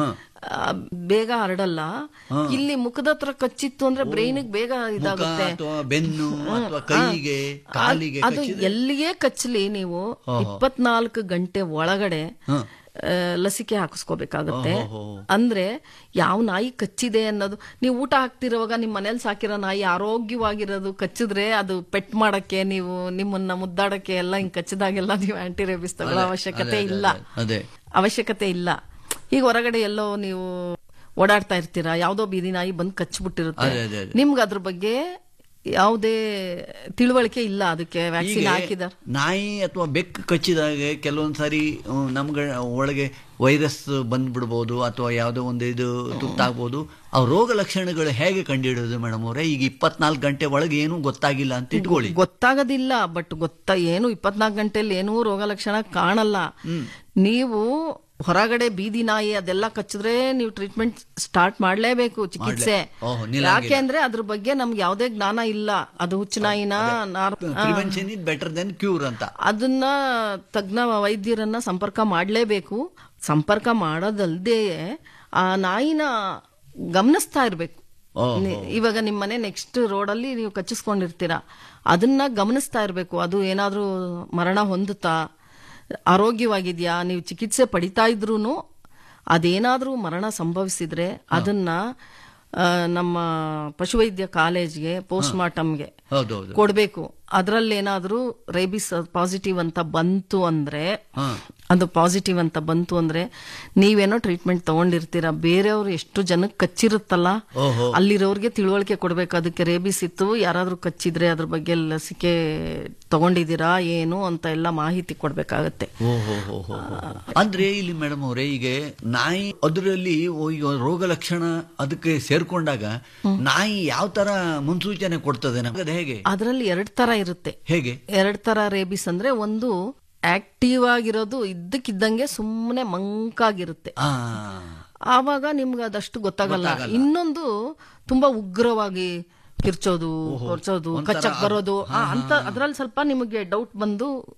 ಆ, ಬೇಗ ಹರಡಲ್ಲ ಇಲ್ಲಿ ಮುಖದ ಹತ್ರ ಕಚ್ಚಿತ್ತು ಅಂದ್ರೆ ಬ್ರೈನಿಗೆ ಬೇಗ ಇದಾಗುತ್ತೆ ಅಥವಾ ಬೆನ್ನು ಅಥವಾ ಕೈಗೆ ಕಾಲಿಗೆ ಅದು ಎಲ್ಲಿಯೇ ಕಚ್ಚಲಿ ನೀವು ಇಪ್ಪತ್ನಾಲ್ಕು ಗಂಟೆ ಒಳಗಡೆ ಆ, ಲಸಿಕೆ ಹಾಕಿಸ್ಕೋಬೇಕಾಗತ್ತೆ ಅಂದ್ರೆ ಯಾವ ನಾಯಿ ಕಚ್ಚಿದೆ ಅನ್ನೋದು ನೀವು ಊಟ ಹಾಕ್ತಿರುವಾಗ ನಿಮ್ಮ ಮನೇಲಿ ಸಾಕಿರೋ ನಾಯಿ ಆರೋಗ್ಯವಾಗಿರೋದು ಕಚ್ಚಿದ್ರೆ ಅದು ಪೆಟ್ ಮಾಡಕ್ಕೆ ನೀವು ನಿಮ್ಮನ್ನ ಮುದ್ದಾಡಕ್ಕೆ ಎಲ್ಲ ಹಿಂಗ್ ಕಚ್ಚಿದಾಗೆಲ್ಲ ನೀವು ಆಂಟಿ ರೇಬಿಸ್ ತಗೊಳ್ಳೋ ಅವಶ್ಯಕತೆ ಇಲ್ಲ ಅದೇ ಅವಶ್ಯಕತೆ ಇಲ್ಲ ಈಗ ಹೊರಗಡೆ ಎಲ್ಲೋ ನೀವು ಓಡಾಡ್ತಾ ಇರ್ತೀರಾ ಯಾವ್ದೋ ಬೀದಿ ನಾಯಿ ಬಂದು ಕಚ್ಚಿಬಿಟ್ಟಿರುತ್ತೆ ಅದೇ, ಅದೇ, ಅದೇ. ನಿಮ್ಗೆ ಅದ್ರ ಬಗ್ಗೆ ಯಾವುದೇ ತಿಳುವಳಿಕೆ ಇಲ್ಲ ಅದಕ್ಕೆ ವ್ಯಾಕ್ಸಿನ್ ಹೀಗೆ ಹಾಕಿದಾರ ನಾಯಿ ಅಥವಾ ಬೆಕ್ಕು ಕಚ್ಚಿದಾಗ ಕೆಲವೊಂದ್ ಸಾರಿ ಹ್ಮ್, ನಮ್ಗ ಒಳಗೆ ವೈರಸ್ ಬಂದ್ಬಿಡ್ಬೋದು ಅಥವಾ ಯಾವುದೋ ಒಂದು ಇದು ತುತ್ತಾಗ್ಬೋದು ಆ ರೋಗ ಲಕ್ಷಣಗಳು ಹೇಗೆ ಕಂಡುಹಿಡಿಯೋದು ಮೇಡಮ್ ಅವರೇ ಈಗ ಇಪ್ಪತ್ನಾಲ್ಕು ಗಂಟೆ ಒಳಗೆ ಏನೂ ಗೊತ್ತಾಗಿಲ್ಲ ಅಂತ ಇಟ್ಕೊಳ್ಳಿ ಗೊತ್ತಾಗೋದಿಲ್ಲ ಬಟ್ ಗೊತ್ತಾ ಏನು ಇಪ್ಪತ್ನಾಲ್ಕು ಗಂಟೆಲಿ ಏನೂ ರೋಗ ಲಕ್ಷಣ ಕಾಣಲ್ಲ ನೀವು ಹೊರಗಡೆ ಬೀದಿ ನಾಯಿ ಅದೆಲ್ಲ ಕಚ್ಚಿದ್ರೆ ನೀವು ಟ್ರೀಟ್ಮೆಂಟ್ ಸ್ಟಾರ್ಟ್ ಮಾಡ್ಲೇಬೇಕು ಚಿಕಿತ್ಸೆ ಓಹ್, ನಿಲ್ಲಂಗಿಲ್ಲ. ಯಾಕೆ ಅಂದ್ರೆ ಅದ್ರ ಬಗ್ಗೆ ನಮ್ಗೆ ಯಾವುದೇ ಜ್ಞಾನ ಇಲ್ಲ ಅದು ಹುಚ್ಚು ನಾಯಿನ ನಾರ್- prevention is better than cure ಅಂತ ಅದನ್ನ ತಜ್ಞ ವೈದ್ಯರನ್ನ ಸಂಪರ್ಕ ಮಾಡಲೇಬೇಕು ಸಂಪರ್ಕ ಮಾಡೋದಲ್ದೇ ಆ ನಾಯಿನ ಗಮನಿಸ್ತಾ ಇರ್ಬೇಕು ನಿ- ಇವಾಗ ನಿಮ್ಮ ಮನೆ ನೆಕ್ಸ್ಟ್ ರೋಡಲ್ಲಿ ನೀವು ಕಚ್ಚಿಸ್ಕೊಂಡಿರ್ತೀರಾ ಅದನ್ನ ಗಮನಿಸ್ತಾ ಇರ್ಬೇಕು ಅದು ಏನಾದ್ರೂ ಮರಣ ಹೊಂದುತ್ತಾ ಆರೋಗ್ಯವಾಗಿದ್ಯಾ ನೀವು ಚಿಕಿತ್ಸೆ ಪಡಿತಾ ಇದ್ರೂನು ಅದೇನಾದ್ರೂ ಮರಣ ಸಂಭವಿಸಿದ್ರೆ ಅದನ್ನ ಆ, ನಮ್ಮ ಪಶುವೈದ್ಯ ಕಾಲೇಜ್ಗೆ ಪೋಸ್ಟ್ ಮಾರ್ಟಮ್ಗೆ ಹೌದೌದು ಕೊಡ್ಬೇಕು ಅದ್ರಲ್ಲಿ ಏನಾದ್ರೂ ರೇಬಿಸ್ ಪಾಸಿಟಿವ್ ಅಂತ ಬಂತು ಅಂದ್ರೆ ಅದು ಪಾಸಿಟಿವ್ ಅಂತ ಬಂತು ಅಂದ್ರೆ ನೀವೇನೋ ಟ್ರೀಟ್ಮೆಂಟ್ ತಗೊಂಡಿರ್ತೀರಾ ಬೇರೆಯವ್ರು ಎಷ್ಟು ಜನಕ್ಕೆ ಕಚ್ಚಿರುತ್ತಲ್ಲ ಅಲ್ಲಿರೋರ್ಗೆ ತಿಳುವಳಿಕೆ ಕೊಡ್ಬೇಕು ಅದಕ್ಕೆ ರೇಬಿಸ್ ಇತ್ತು ಯಾರಾದ್ರೂ ಕಚ್ಚಿದ್ರೆ ಅದ್ರ ಬಗ್ಗೆ ಲಸಿಕೆ ತಗೊಂಡಿದ್ದೀರಾ ಏನು ಅಂತ ಎಲ್ಲ ಮಾಹಿತಿ ಕೊಡ್ಬೇಕಾಗತ್ತೆ ಓಹೋ ಹೋ ಹೋ ಅಂದ್ರೆ ಇಲ್ಲಿ ಮೇಡಮ್ ಅವರೇ ಈಗ ನಾಯಿ ಅದರಲ್ಲಿ ಈಗ ರೋಗ ಲಕ್ಷಣ ಅದಕ್ಕೆ ಸೇರ್ಕೊಂಡಾಗ ನಾಯಿ ಯಾವ ತರ ಮುನ್ಸೂಚನೆ ಕೊಡ್ತದೆ ನಮ್ಗೆ ಅದು ಹೇಗೆ ಅದರಲ್ಲಿ ಎರಡ್ ತರ ಇರುತ್ತೆ ಹೇಗೆ ಎರಡ್ ತರ ರೇಬಿಸ್ ಅಂದ್ರೆ ಒಂದು ಆಕ್ಟಿವ್ ಆಗಿರೋದು ಇದ್ದಕ್ಕಿದ್ದಂಗೆ ಸುಮ್ಮನೆ ಮಂಕಾಗಿರುತ್ತೆ ಆ ಆವಾಗ ನಿಮ್ಗೆ ಅದಷ್ಟು ಗೊತ್ತಾಗಲ್ಲ ಇನ್ನೊಂದು ತುಂಬಾ ಉಗ್ರವಾಗಿ ಕಿರ್ಚೋದು ಹೊರ್ಚೋದು ಕಚ್ಚಕ್ ಬರೋದು ಆ, ಅಂತ ಅದ್ರಲ್ಲಿ ಸ್ವಲ್ಪ ನಿಮಗೆ ಡೌಟ್ ಬಂದು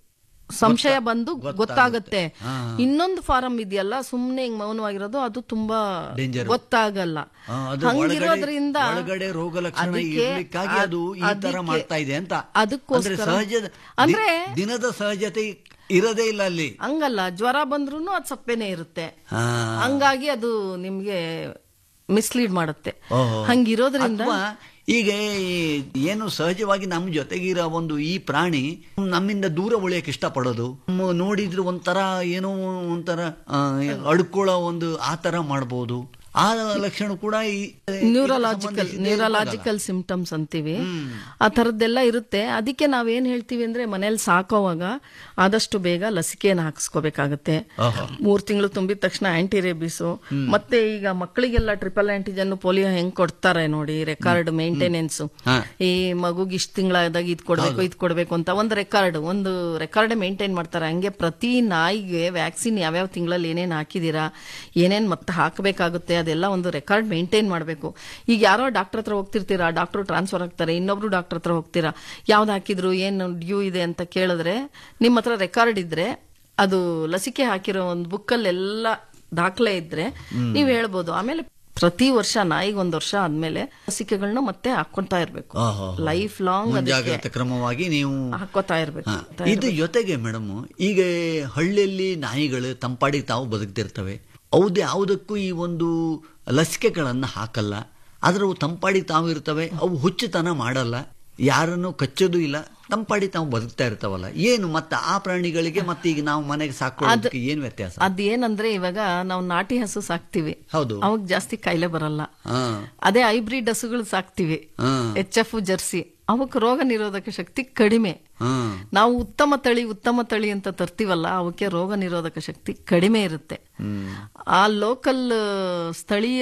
ಸಂಶಯ ಬಂದು ಗೊತ್ತಾಗುತ್ತೆ ಇನ್ನೊಂದು ಫಾರಂ ಇದೆಯಲ್ಲ ಸುಮ್ನೆ ಹಿಂಗ್ ಮೌನವಾಗಿರೋದು ಅದು ತುಂಬಾ Danger. ಗೊತ್ತಾಗಲ್ಲ ಆ, ಅದು ಒಳಗಡೆ- ಹಂಗಿರೋದ್ರಿಂದ ಒಳಗಡೆ ರೋಗ ಲಕ್ಷಣ ಅದಕ್ಕೆ- ಇರ್ಲಿಕ್ಕಾಗಿ ಅದು ಈ ತರ ಅದಕ್ಕೆ- ಮಾಡ್ತಾ ಇದೆ ಅಂತ ಅದಕ್ಕೋಸ್ಕರ ಅಂದ್ರೆ ಸಹಜ ಅಂದ್ರೆ ದಿ- ದಿನದ ಸಹಜತೆ ಇರೋದೇ ಇಲ್ಲ ಅಲ್ಲಿ ಹಂಗಲ್ಲ ಜ್ವರ ಬಂದ್ರೂ ಅದು ಸಪ್ಪೆನೆ ಇರುತ್ತೆ ಹಾ. ಹಂಗಾಗಿ ಅದು ನಿಮ್ಗೆ ಮಿಸ್ಲೀಡ್ ಮಾಡುತ್ತೆ ಓಹೋ. ಹಂಗಿರೋದ್ರಿಂದ ಅಥವಾ ಈಗ ಈ ಏನು ಸಹಜವಾಗಿ ನಮ್ಮ ಜೊತೆಗಿರೋ ಒಂದು ಈ ಪ್ರಾಣಿ ನಮ್ಮಿಂದ ದೂರ ಉಳಿಯಕ್ಕೆ ಇಷ್ಟಪಡೋದು ಮ್- ನೋಡಿದ್ರೆ ಒಂಥರ ಏನೋ ಒಂಥರ ಆ, ಅಡ್ಕೊಳ್ಳೋ ಒಂದು ಆ ತರ ಮಾಡ್ಬೋದು ಆ ಲಕ್ಷಣ ಕೂಡ ಈ ನ್ಯೂರಲಾಜಿಕಲ್ ನ್ಯೂರಲಾಜಿಕಲ್ ಸಿಂಪ್ಟಮ್ಸ್ ಅಂತೀವಿ ಆ ಥರದ್ದೆಲ್ಲ ಇರುತ್ತೆ ಅದಕ್ಕೆ ನಾವೇನ್ ಹೇಳ್ತೀವಿ ಅಂದ್ರೆ ಮನೇಲಿ ಸಾಕೋವಾಗ ಆದಷ್ಟು ಬೇಗ ಲಸಿಕೆಯನ್ನು ಹಾಕಿಸ್ಕೋಬೇಕಾಗತ್ತೆ ಮೂರ್ ತಿಂಗಳು ತುಂಬಿದ ತಕ್ಷಣ ಆಂಟಿ ರೇಬಿಸು ಮತ್ತೆ ಈಗ ಮಕ್ಕಳಿಗೆಲ್ಲ ಟ್ರಿಪಲ್ ಆಂಟಿಜನ್ ಪೋಲಿಯೋ ಹೆಂಗ್ ಕೊಡ್ತಾರೆ ನೋಡಿ ರೆಕಾರ್ಡ್ ಮೇಂಟೆನೆನ್ಸ್ ಈ ಮಗುಗೆ ಇಷ್ಟ ತಿಂಗಳಾದಾಗ ಇದ್ ಕೊಡ್ಬೇಕು ಇದ್ ಕೊಡ್ಬೇಕು ಅಂತ ಒಂದು ರೆಕಾರ್ಡ್ ಒಂದು ರೆಕಾರ್ಡ್ ಮೇಂಟೈನ್ ಮಾಡ್ತಾರೆ ಹಂಗೆ ಪ್ರತಿ ನಾಯಿಗೆ ವ್ಯಾಕ್ಸಿನ್ ಯಾವ್ಯಾವ ತಿಂಗಳಲ್ಲಿ ಏನೇನ್ ಹಾಕಿದೀರಾ ಏನೇನ್ ಮತ್ತೆ ಹಾಕಬೇಕಾಗುತ್ತೆ ಅದೆಲ್ಲ ಒಂದು ರೆಕಾರ್ಡ್ ಮೇಂಟೈನ್ ಮಾಡಬೇಕು ಈಗ ಯಾರೋ ಡಾಕ್ಟರ್ ಹತ್ರ ಹೋಗ್ತಿರ್ತೀರಾ ಡಾಕ್ಟರ್ ಟ್ರಾನ್ಸ್ಫರ್ ಆಗ್ತಾರೆ ಇನ್ನೊಬ್ರು ಡಾಕ್ಟರ್ ಹತ್ರ ಹೋಗ್ತೀರಾ ಯಾವ್ದು ಹಾಕಿದ್ರು ಏನು ಡ್ಯೂ ಇದೆ ಅಂತ ಕೇಳಿದ್ರೆ ನಿಮ್ಮ ಹತ್ರ ರೆಕಾರ್ಡ್ ಇದ್ರೆ ಅದು ಲಸಿಕೆ ಹಾಕಿರೋ ಒಂದು ಬುಕ್ಕಲ್ಲೆಲ್ಲ ದಾಖಲೆ ಇದ್ರೆ ನೀವು ಹೇಳ್ಬೋದು ಆಮೇಲೆ ಪ್ರತಿ ವರ್ಷ ನಾಯಿಗೆ ಒಂದ್ ವರ್ಷ ಆದ್ಮೇಲೆ ಲಸಿಕೆಗಳನ್ನ ಮತ್ತೆ ಹಾಕೊಂತಾ ಇರ್ಬೇಕು ಆಹಾ. ಲೈಫ್ ಲಾಂಗ್ ಅದಕ್ಕೆ ಮುಂಜಾಗ್ರತಾ ಕ್ರಮವಾಗಿ ನೀವು ಹಾಕೋತಾ ಇರ್ಬೇಕು ಹಾ. ಇದು ಜೊತೆಗೆ ಮೇಡಮ್ ಈಗ ಹಳ್ಳಿಯಲ್ಲಿ ನಾಯಿಗಳು ತಂಪಾಡಿ ತಾವು ಬದುಕ್ತಿರ್ತವೆ ಅವ್ದು ಯಾವುದಕ್ಕೂ ಈ ಒಂದು ಲಸಿಕೆಗಳನ್ನ ಹಾಕಲ್ಲ ಆದ್ರೆ ಅವು ತಂಪಾಡಿ ತಾವು ಇರ್ತವೆ ಅವು ಹುಚ್ಚುತನ ಮಾಡಲ್ಲ ಯಾರನ್ನು ಕಚ್ಚೋದು ಇಲ್ಲ ತಂಪಾಡಿ ತಾವು ಬದುಕ್ತಾ ಇರ್ತಾವಲ್ಲ ಏನು ಮತ್ತೆ ಆ ಪ್ರಾಣಿಗಳಿಗೆ ಮತ್ತೆ ಈಗ ನಾವು ಮನೆಗೆ ಸಾಕೊಳ್ಳೋದಕ್ಕೆ ಏನು ವ್ಯತ್ಯಾಸ ಅದೇನಂದ್ರೆ ಇವಾಗ ನಾವು ನಾಟಿ ಹಸು ಸಾಕ್ತಿವಿ ಹೌದು ಅವಾಗ ಜಾಸ್ತಿ ಕಾಯಿಲೆ ಬರಲ್ಲ ಹಾ ಅದೇ ಹೈಬ್ರಿಡ್ ಹಸುಗಳು ಸಾಕ್ತಿವಿ ಹಾ ಎಚ್ ಎಫ್ ಜರ್ಸಿ ಅವಕ್ಕೆ ರೋಗ ನಿರೋಧಕ ಶಕ್ತಿ ಕಡಿಮೆ ಹಾ ನಾವು ಉತ್ತಮ ತಳಿ ಉತ್ತಮ ತಳಿ ಅಂತ ತರ್ತೀವಲ್ಲ ಅವಕ್ಕೆ ರೋಗ ನಿರೋಧಕ ಶಕ್ತಿ ಕಡಿಮೆ ಇರುತ್ತೆ ಆ ಲೋಕಲ್ ಸ್ಥಳೀಯ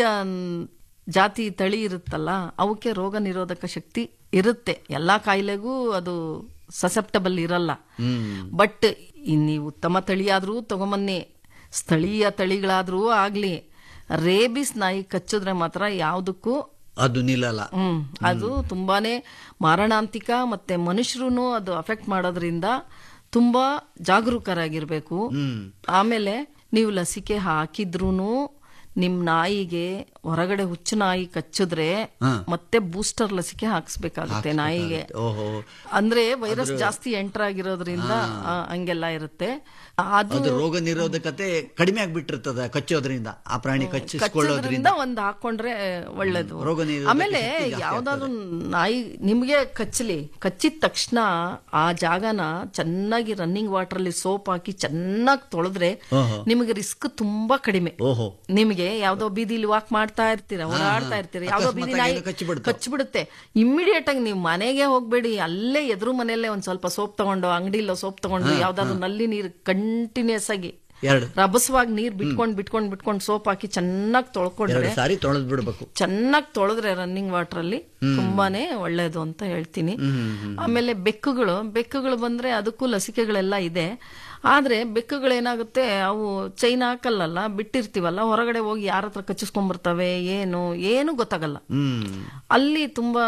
ಜಾತಿ ತಳಿ ಇರುತ್ತಲ್ಲ ಅವಕ್ಕೆ ರೋಗ ನಿರೋಧಕ ಶಕ್ತಿ ಇರುತ್ತೆ ಎಲ್ಲಾ ಕಾಯಿಲೆಗೂ ಅದು ಸಸೆಪ್ಟಬಲ್ ಇರಲ್ಲ ಬಟ್ ನೀವು ಉತ್ತಮ ತಳಿಯಾದ್ರೂ ತಗೊಂಬನ್ನಿ ಸ್ಥಳೀಯ ತಳಿಗಳಾದ್ರೂ ಆಗ್ಲಿ ರೇಬಿಸ್ ನಾಯಿ ಕಚ್ಚಿದ್ರೆ ಮಾತ್ರ ಯಾವುದಕ್ಕೂ ಅದು ನಿಲ್ಲಲ್ಲ ಹ್ಮ್ ಅದು ತುಂಬಾನೇ ಮಾರಣಾಂತಿಕ ಮತ್ತೆ ಮನುಷ್ಯರು ಅದು ಅಫೆಕ್ಟ್ ಮಾಡೋದ್ರಿಂದ ತುಂಬಾ ಜಾಗರೂಕರಾಗಿರ್ಬೇಕು ಆಮೇಲೆ ನೀವು ಲಸಿಕೆ ಹಾಕಿದ್ರೂನು ನಿಮ್ ನಾಯಿಗೆ ಹೊರಗಡೆ ಹುಚ್ಚು ನಾಯಿ ಕಚ್ಚಿದ್ರೆ ಮತ್ತೆ ಬೂಸ್ಟರ್ ಲಸಿಕೆ ಹಾಕ್ಸ್ಬೇಕಾಗುತ್ತೆ ನಾಯಿಗೆ ಓಹೋ ಅಂದ್ರೆ ವೈರಸ್ ಜಾಸ್ತಿ ಎಂಟರ್ ಆಗಿರೋದ್ರಿಂದ ಆ, ಹಂಗೆಲ್ಲ ಇರುತ್ತೆ ಅದು ಅದು ರೋಗ ನಿರೋಧಕತೆ ಕಡಿಮೆ ಆಗ್ಬಿಟ್ಟಿರ್ತದ ಕಚ್ಚೋದ್ರಿಂದ ಆ ಪ್ರಾಣಿ ಕಚ್ಚಿಸ್ಕೊಳ್ಳೋದ್ರಿಂದ ಕಚ್ಚೋದ್ರಿಂದ ಒಂದ್ ಹಾಕೊಂಡ್ರೆ ಒಳ್ಳೇದು ರೋಗ ನಿರೋಧಕ ಆಮೇಲೆ ಶಕ್ತಿ ಜಾಸ್ತಿ ಯಾವ್ದಾದ್ರು ನಾಯಿ ನಿಮ್ಗೆ ಕಚ್ಚಲಿ ಕಚ್ಚಿದ ತಕ್ಷಣ ಆ ಜಾಗನ ಚೆನ್ನಾಗಿ ರನ್ನಿಂಗ್ ವಾಟರ್ ಅಲ್ಲಿ ಸೋಪ್ ಹಾಕಿ ಚೆನ್ನಾಗಿ ತೊಳೆದ್ರೆ ನಿಮಗೆ ರಿಸ್ಕ್ ತುಂಬಾ ಕಡಿಮೆ ಓಹೋ ನಿಮಗೆ ಯಾವ್ದೋ ಬೀದಿಲಿ ವಾಕ್ ಮಾಡ್ತಾ ಇರ್ತೀರ ಓಡಾಡ್ತಾ ಇರ್ತೀರ ಯಾವ್ದೋ ಬೀದಿ ಅಕಸ್ಮಾತ್ತಾಗಿ ನಾಯಿ ಏನೋ ಕಚ್ಚಿಬಿಡ್ತು. ಕಚ್ಚಿಬಿಡುತ್ತೆ ಇಮ್ಮಿಡಿಯೇಟ್ ಆಗಿ ನೀವು ಮನೆಗೆ ಹೋಗ್ಬೇಡಿ ಅಲ್ಲೇ ಎದುರು ಮನೆಯಲ್ಲೇ ಒಂದ್ ಸ್ವಲ್ಪ ಸೋಪ್ ತಗೊಂಡು ಅಂಗಡಿలో ಸೋಪ್ ತಗೊಂಡು ಯಾವ್ದಾದ್ರು ನಲ್ಲಿ ನೀರು ಕಂಟಿನ್ಯೂಸ್ ಆಗಿ ಎರಡು ರಭಸವಾಗಿ ನೀರ್ ಬಿಟ್ಕೊಂಡ್ ಬಿಟ್ಕೊಂಡ್ ಬಿಟ್ಕೊಂಡ್ ಸೋಪ್ ಹಾಕಿ ಚೆನ್ನಾಗಿ ತೊಳ್ಕೊಂಡ್ರೆ ಎರಡು ಸಾರಿ ತೊಳೆದ್ ಬಿಡ್ಬೇಕು ಚೆನ್ನಾಗಿ ತೊಳೆದ್ರೆ ರನ್ನಿಂಗ್ ವಾಟರ್ ಅಲ್ಲಿ ತುಂಬಾನೇ ಒಳ್ಳೇದು ಅಂತ ಹೇಳ್ತೀನಿ ಆಮೇಲೆ ಬೆಕ್ಕುಗಳು ಬೆಕ್ಕುಗಳು ಬಂದ್ರೆ ಅದಕ್ಕೂ ಲಸಿಕೆಗಳೆಲ್ಲ ಇದೆ ಆದ್ರೆ ಬೆಕ್ಕುಗಳೇನಾಗುತ್ತೆ ಅವು ಚೈನ್ ಹಾಕಲ್ಲಲ್ಲ ಬಿಟ್ಟಿರ್ತೀವಲ್ಲ ಹೊರಗಡೆ ಹೋಗಿ ಯಾರ ಹತ್ರ ಕಚ್ಚಿಸ್ಕೊಂಡ್ಬರ್ತವೆ ಏನು ಏನು ಗೊತ್ತಾಗಲ್ಲ ಹ್ಮ್ ಅಲ್ಲಿ ತುಂಬಾ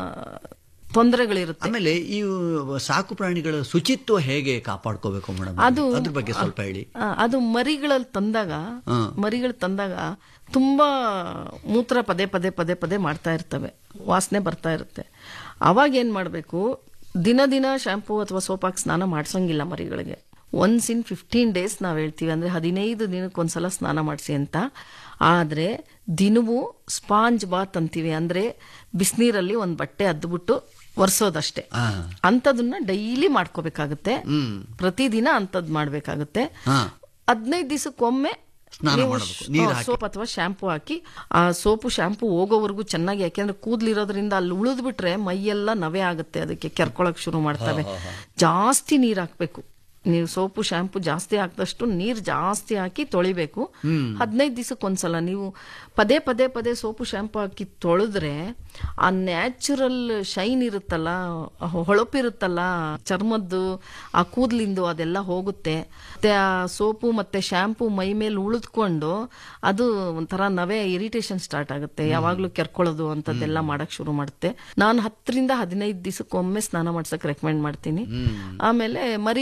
ತೊಂದರೆಗಳಿರುತ್ತೆ ಆಮೇಲೆ ಈ ಸಾಕು ಪ್ರಾಣಿಗಳ ಶುಚಿತ್ವ ಹೇಗೆ ಕಾಪಾಡ್ಕೋಬೇಕು ಮೇಡಮ್ ಅದು- ಅದ್ರ ಬಗ್ಗೆ ಸ್ವಲ್ಪ ಹೇಳಿ ಆ, ಅದು ಮರಿಗಳಲ್ಲಿ ತಂದಾಗ ಹಾ. ಮರಿಗಳು ತಂದಾಗ ತುಂಬಾ ಮೂತ್ರ ಪದೇ ಪದೇ ಪದೇ ಪದೇ ಮಾಡ್ತಾ ಇರ್ತವೆ ವಾಸನೆ ಬರ್ತಾ ಇರುತ್ತೆ ಅವಾಗ ಏನ್ ಮಾಡ್ಬೇಕು ದಿನ ದಿನ ಶಾಂಪೂ ಅಥವಾ ಸೋಪ್ ಹಾಕಿ ಸ್ನಾನ ಮಾಡ್ಸಂಗಿಲ್ಲ ಮರಿಗಳಿಗೆ ಒನ್ಸ್ ಇನ್ ಫಿಫ್ಟೀನ್ ಡೇಸ್ ನಾವ್ ಹೇಳ್ತೀವಿ ಅಂದ್ರೆ ಹದಿನೈದು ದಿನಕ್ಕೊಂದ್ಸಲ ಸ್ನಾನ ಮಾಡಿಸಿ ಅಂತ ಆದ್ರೆ ದಿನವೂ ಸ್ಪಾಂಜ್ ಬಾತ್ ಅಂತೀವಿ ಅಂದ್ರೆ ಬಿಸಿನೀರಲ್ಲಿ ಒಂದ್ ಬಟ್ಟೆ ಅದ್ಬಿಟ್ಟು ಒರೆಸೋದಷ್ಟೇ ಆ. ಅಂಥದನ್ನ ಡೈಲಿ ಮಾಡ್ಕೋಬೇಕಾಗುತ್ತೆ ಪ್ರತಿದಿನ ಅಂಥದ್ ಮಾಡ್ಬೇಕಾಗುತ್ತೆ ಹಾ. ಹದಿನೈದು ದಿವಸಕ್ಕೊಮ್ಮೆ ಸ್ನಾನ ನೀವು ಮಾಡ್ಬೇಕು, ನೀರ್ ಹಾಕಿ. ಸೋಪ್ ಅಥವಾ ಶಾಂಪೂ ಹಾಕಿ ಆ ಸೋಪು ಶಾಂಪೂ ಹೋಗೋವರೆಗೂ ಚೆನ್ನಾಗಿ ಯಾಕೆಂದ್ರೆ ಕೂದ್ಲಿರೋದ್ರಿಂದ ಅಲ್ಲಿ ಉಳಿದ್ ಬಿಟ್ರೆ ಮೈಯೆಲ್ಲ ನವೆ ಆಗುತ್ತೆ ಅದಕ್ಕೆ ಕೆರ್ಕೊಳಕ್ ಶುರು ಮಾಡ್ತವೆ ಜಾಸ್ತಿ ನೀರ್ ಹಾಕ್ಬೇಕು ನೀವು ಸೋಪು ಶಾಂಪು ಜಾಸ್ತಿ ಹಾಕಿದಷ್ಟು ನೀರ್ ಜಾಸ್ತಿ ಹಾಕಿ ತೊಳಿಬೇಕು ಹದಿನೈದು ದಿವಸಕ್ಕೆ ಒಂದ್ಸಲ ನೀವು ಪದೇ ಪದೇ ಪದೇ ಸೋಪು ಶಾಂಪು ಹಾಕಿ ತೊಳೆದ್ರೆ ಆ ನ್ಯಾಚುರಲ್ ಶೈನ್ ಇರುತ್ತಲ್ಲ ಆ ಹೊಳಪಿರುತ್ತಲ್ಲ ಚರ್ಮದ್ದು ಆ ಕೂದ್ಲಿಂದು ಅದೆಲ್ಲ ಹೋಗುತ್ತೆ ಮತ್ತೆ ಆ ಸೋಪು ಮತ್ತೆ ಶಾಂಪು ಮೈ ಮೇಲೆ ಉಳಿದ್ಕೊಂಡು ಅದು ಒಂಥರ ನವೆ ಇರಿಟೇಷನ್ ಸ್ಟಾರ್ಟ್ ಆಗುತ್ತೆ ಯಾವಾಗ್ಲೂ ಕೆರ್ಕೊಳ್ಳೋದು ಅಂತದೆಲ್ಲ ಮಾಡಕ್ ಶುರು ಮಾಡುತ್ತೆ ನಾನು ಹತ್ತರಿಂದ ಹದಿನೈದು ದಿವಸಕ್ಕೊಮ್ಮೆ ಸ್ನಾನ ಮಾಡ್ಸಕ್ ರೆಕಮೆಂಡ್ ಮಾಡ್ತೀನಿ ಆಮೇಲೆ ಮರಿಗಳಿಗೆ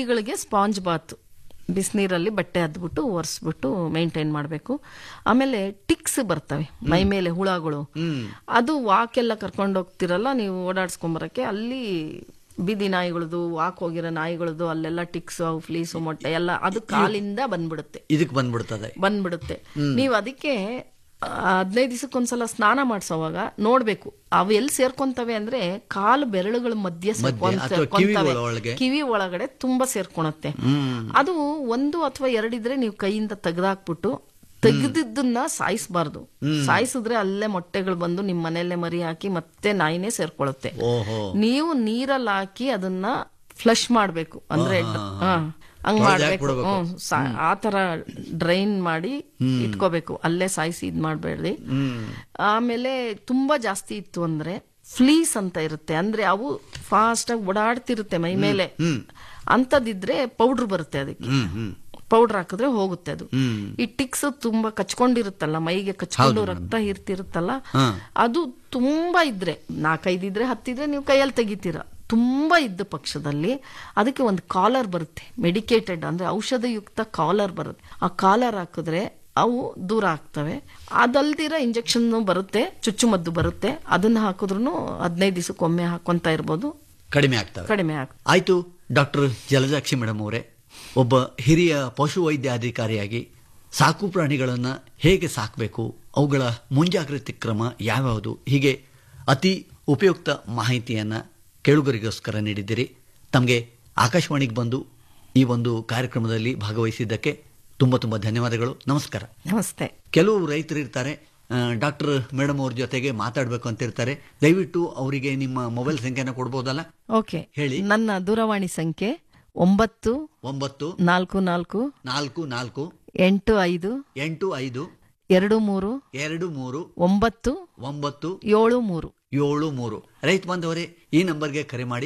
ಸ್ಪಾಂಜ್ ಬಾತ್ ಬಿಸಿನೀರಲ್ಲಿ ಬಟ್ಟೆ ಅದ್ಬಿಟ್ಟು ಒರೆಸ್ಬಿಟ್ಟು ಮೇಂಟೈನ್ ಮಾಡಬೇಕು ಆಮೇಲೆ ಟಿಕ್ಸ್ ಬರ್ತವೆ ಮೈ ಮೇಲೆ ಹುಳಗಳು ಅದು ವಾಕ್ ಎಲ್ಲ ಕರ್ಕೊಂಡು ಹೋಗ್ತಿರಲ್ಲ ನೀವು ಓಡಾಡ್ಸ್ಕೊಂಬರಕ್ಕೆ ಅಲ್ಲಿ ಬೀದಿ ನಾಯಿಗಳದು ವಾಕ್ ಹೋಗಿರೋ ನಾಯಿಗಳದು ಅಲ್ಲೆಲ್ಲ ಟಿಕ್ಸ್ ಅವು ಫ್ಲೀಸು ಮೊಟ್ಟೆ ಎಲ್ಲ ಅದು ಕಾಲಿಂದ ಬಂದ್ಬಿಡುತ್ತೆ ಇದಕ್ಕೆ ಬಂದ್ಬಿಡ್ತದೆ ಬಂದ್ಬಿಡುತ್ತೆ ನೀವು ಅದಕ್ಕೆ ಹದಿನೈದು ದಿವಸಕ್ಕೊಂದ್ಸಲ ಸ್ನಾನ ಮಾಡ್ಸೋವಾಗ ನೋಡ್ಬೇಕು ಅವು ಎಲ್ಲಿ ಸೇರ್ಕೊಂತವೆ ಅಂದ್ರೆ ಕಾಲು ಬೆರಳುಗಳ ಮಧ್ಯೆ ಸೇರ್ಕೊಂತ- ಅಥವಾ ಕಿವಿ ಸೇರ್ಕೊಂತವೆ. ಒಳಗೆ. ಕಿವಿ ಒಳಗಡೆ ತುಂಬಾ ಸೇರ್ಕೊಳತ್ತೆ ಅದು ಒಂದು ಅಥವಾ ಎರಡಿದ್ರೆ ನೀವು ಕೈಯಿಂದ ತೆಗ್ದಾಕ್ಬಿಟ್ಟು ತೆಗೆದಿದ್ದನ್ನ ಸಾಯಿಸಬಾರ್ದು ಸಾಯಿಸಿದ್ರೆ ಅಲ್ಲೇ ಮೊಟ್ಟೆಗಳು ಬಂದು ನಿಮ್ ಮನೆಯಲ್ಲೇ ಮರಿ ಹಾಕಿ ಮತ್ತೆ ನಾಯಿನೇ ಸೇರ್ಕೊಳ್ಳುತ್ತೆ ಓಹೋ ನೀವು ನೀರಲ್ಲಿ ಹಾಕಿ ಅದನ್ನ ಫ್ಲಶ್ ಮಾಡ್ಬೇಕು ಅಂದ್ರೆ ಹಾ ಹಂಗ್ ತೊಳ್ದು ಮಾಡ್ಬೇಕು ಹಾಕ್ಬಿಡ್ಬೇಕು. ಹ್ಮ್. ಸಾ- ಆ ತರ ಡ್ರೈನ್ ಮಾಡಿ ಇಟ್ಕೋಬೇಕು ಅಲ್ಲೇ ಸಾಯಿಸಿ ಇದ್ ಮಾಡ್ಬೇಡ್ರಿ ಆಮೇಲೆ ತುಂಬಾ ಜಾಸ್ತಿ ಇತ್ತು ಅಂದ್ರೆ ಫ್ಲೀಸ್ ಅಂತ ಇರುತ್ತೆ ಅಂದ್ರೆ ಅವು ಫಾಸ್ಟ್ ಆಗಿ ಓಡಾಡ್ತಿರುತ್ತೆ ಮೈ ಮೇಲೆ ಅಂತದಿದ್ರೆ ಪೌಡರ್ ಬರುತ್ತೆ ಅದಕ್ಕೆ ಹ್ಮ್ ಹ್ಮ್ ಪೌಡರ್ ಹಾಕಿದ್ರೆ ಹೋಗುತ್ತೆ ಅದು ಹ್ಮ್. ಈ ಟಿಕ್ಸ್ ತುಂಬಾ ಕಚ್ಕೊಂಡಿರುತ್ತಲ್ಲ ಮೈಗೆ ಕಚ್ಕೊಂಡು ರಕ್ತ ಇರ್ತಿರುತ್ತಲ್ಲ ಹಾ. ಅದು ತುಂಬಾ ಇದ್ರೆ ನಾಲ್ಕೈದು ಇದ್ರೆ ಹತ್ತಿದ್ರೆ ನೀವು ಕೈಯಲ್ಲಿ ತೆಗಿತೀರಾ ತುಂಬಾ ಇದ್ದ ಪಕ್ಷದಲ್ಲಿ ಅದಕ್ಕೆ ಒಂದು ಕಾಲರ್ ಬರುತ್ತೆ ಮೆಡಿಕೇಟೆಡ್ ಅಂದ್ರೆ ಔಷಧಯುಕ್ತ ಕಾಲರ್ ಬರುತ್ತೆ ಆ ಕಾಲರ್ ಹಾಕಿದ್ರೆ ಅವು ದೂರ ಆಗ್ತವೆ ಅದಲ್ದಿರ ಇಂಜೆಕ್ಷನ್ ಬರುತ್ತೆ ಚುಚ್ಚುಮದ್ದು ಬರುತ್ತೆ ಅದನ್ನ ಹಾಕಿದ್ರು ಹದಿನೈದು ದಿವಸಕ್ಕೊಮ್ಮೆ ಹಾಕೊಂತ ಇರ್ಬೋದು ಕಡಿಮೆ ಆಗ್ತವೆ ಕಡಿಮೆ ಆಗ್ತದೆ ಆಯ್ತು ಡಾಕ್ಟರ್ ಜಲಜಾಕ್ಷಿ ಮೇಡಮ್ ಅವರೇ ಒಬ್ಬ ಹಿರಿಯ ಪಶು ವೈದ್ಯಾಧಿಕಾರಿಯಾಗಿ ಸಾಕು ಪ್ರಾಣಿಗಳನ್ನು ಹೇಗೆ ಸಾಕಬೇಕು ಅವುಗಳ ಮುಂಜಾಗ್ರತೆ ಕ್ರಮ ಯಾವ್ಯಾವುದು ಹೀಗೆ ಅತಿ ಉಪಯುಕ್ತ ಮಾಹಿತಿಯನ್ನು ಕೇಳುಗರಿಗೋಸ್ಕರ ನೀಡಿದ್ದೀರಿ ತಮಗೆ ಆಕಾಶವಾಣಿಗೆ ಬಂದು ಈ ಒಂದು ಕಾರ್ಯಕ್ರಮದಲ್ಲಿ ಭಾಗವಹಿಸಿದ್ದಕ್ಕೆ ತುಂಬ ತುಂಬ ಧನ್ಯವಾದಗಳು ನಮಸ್ಕಾರ ನಮಸ್ತೆ ಕೆಲವು ರೈತರು ಇರ್ತಾರೆ ಡಾಕ್ಟರ್ ಮೇಡಮ್ ಅವ್ರ ಜೊತೆಗೆ ಮಾತಾಡಬೇಕು ಅಂತ ಇರ್ತಾರೆ ದಯವಿಟ್ಟು ಅವರಿಗೆ ನಿಮ್ಮ ಮೊಬೈಲ್ ಸಂಖ್ಯೆನ ಕೊಡ್ಬೋದಲ್ಲ ಓಕೆ ಹೇಳಿ. ನನ್ನ ದೂರವಾಣಿ ಸಂಖ್ಯೆ ಒಂಬತ್ತು ಒಂಬತ್ತು ನಾಲ್ಕು ನಾಲ್ಕು ನಾಲ್ಕು ನಾಲ್ಕು ಎಂಟು ಐದು ಎಂಟು ಐದು ಎರಡು ಮೂರು ಎರಡು ಮೂರು ಒಂಬತ್ತು ಒಂಬತ್ತು ಏಳು ಮೂರು ಏಳು ಮೂರು ರೈತ ಬಾಂಧವರೇ ಈ ನಂಬರ್ಗೆ ಕರೆ ಮಾಡಿ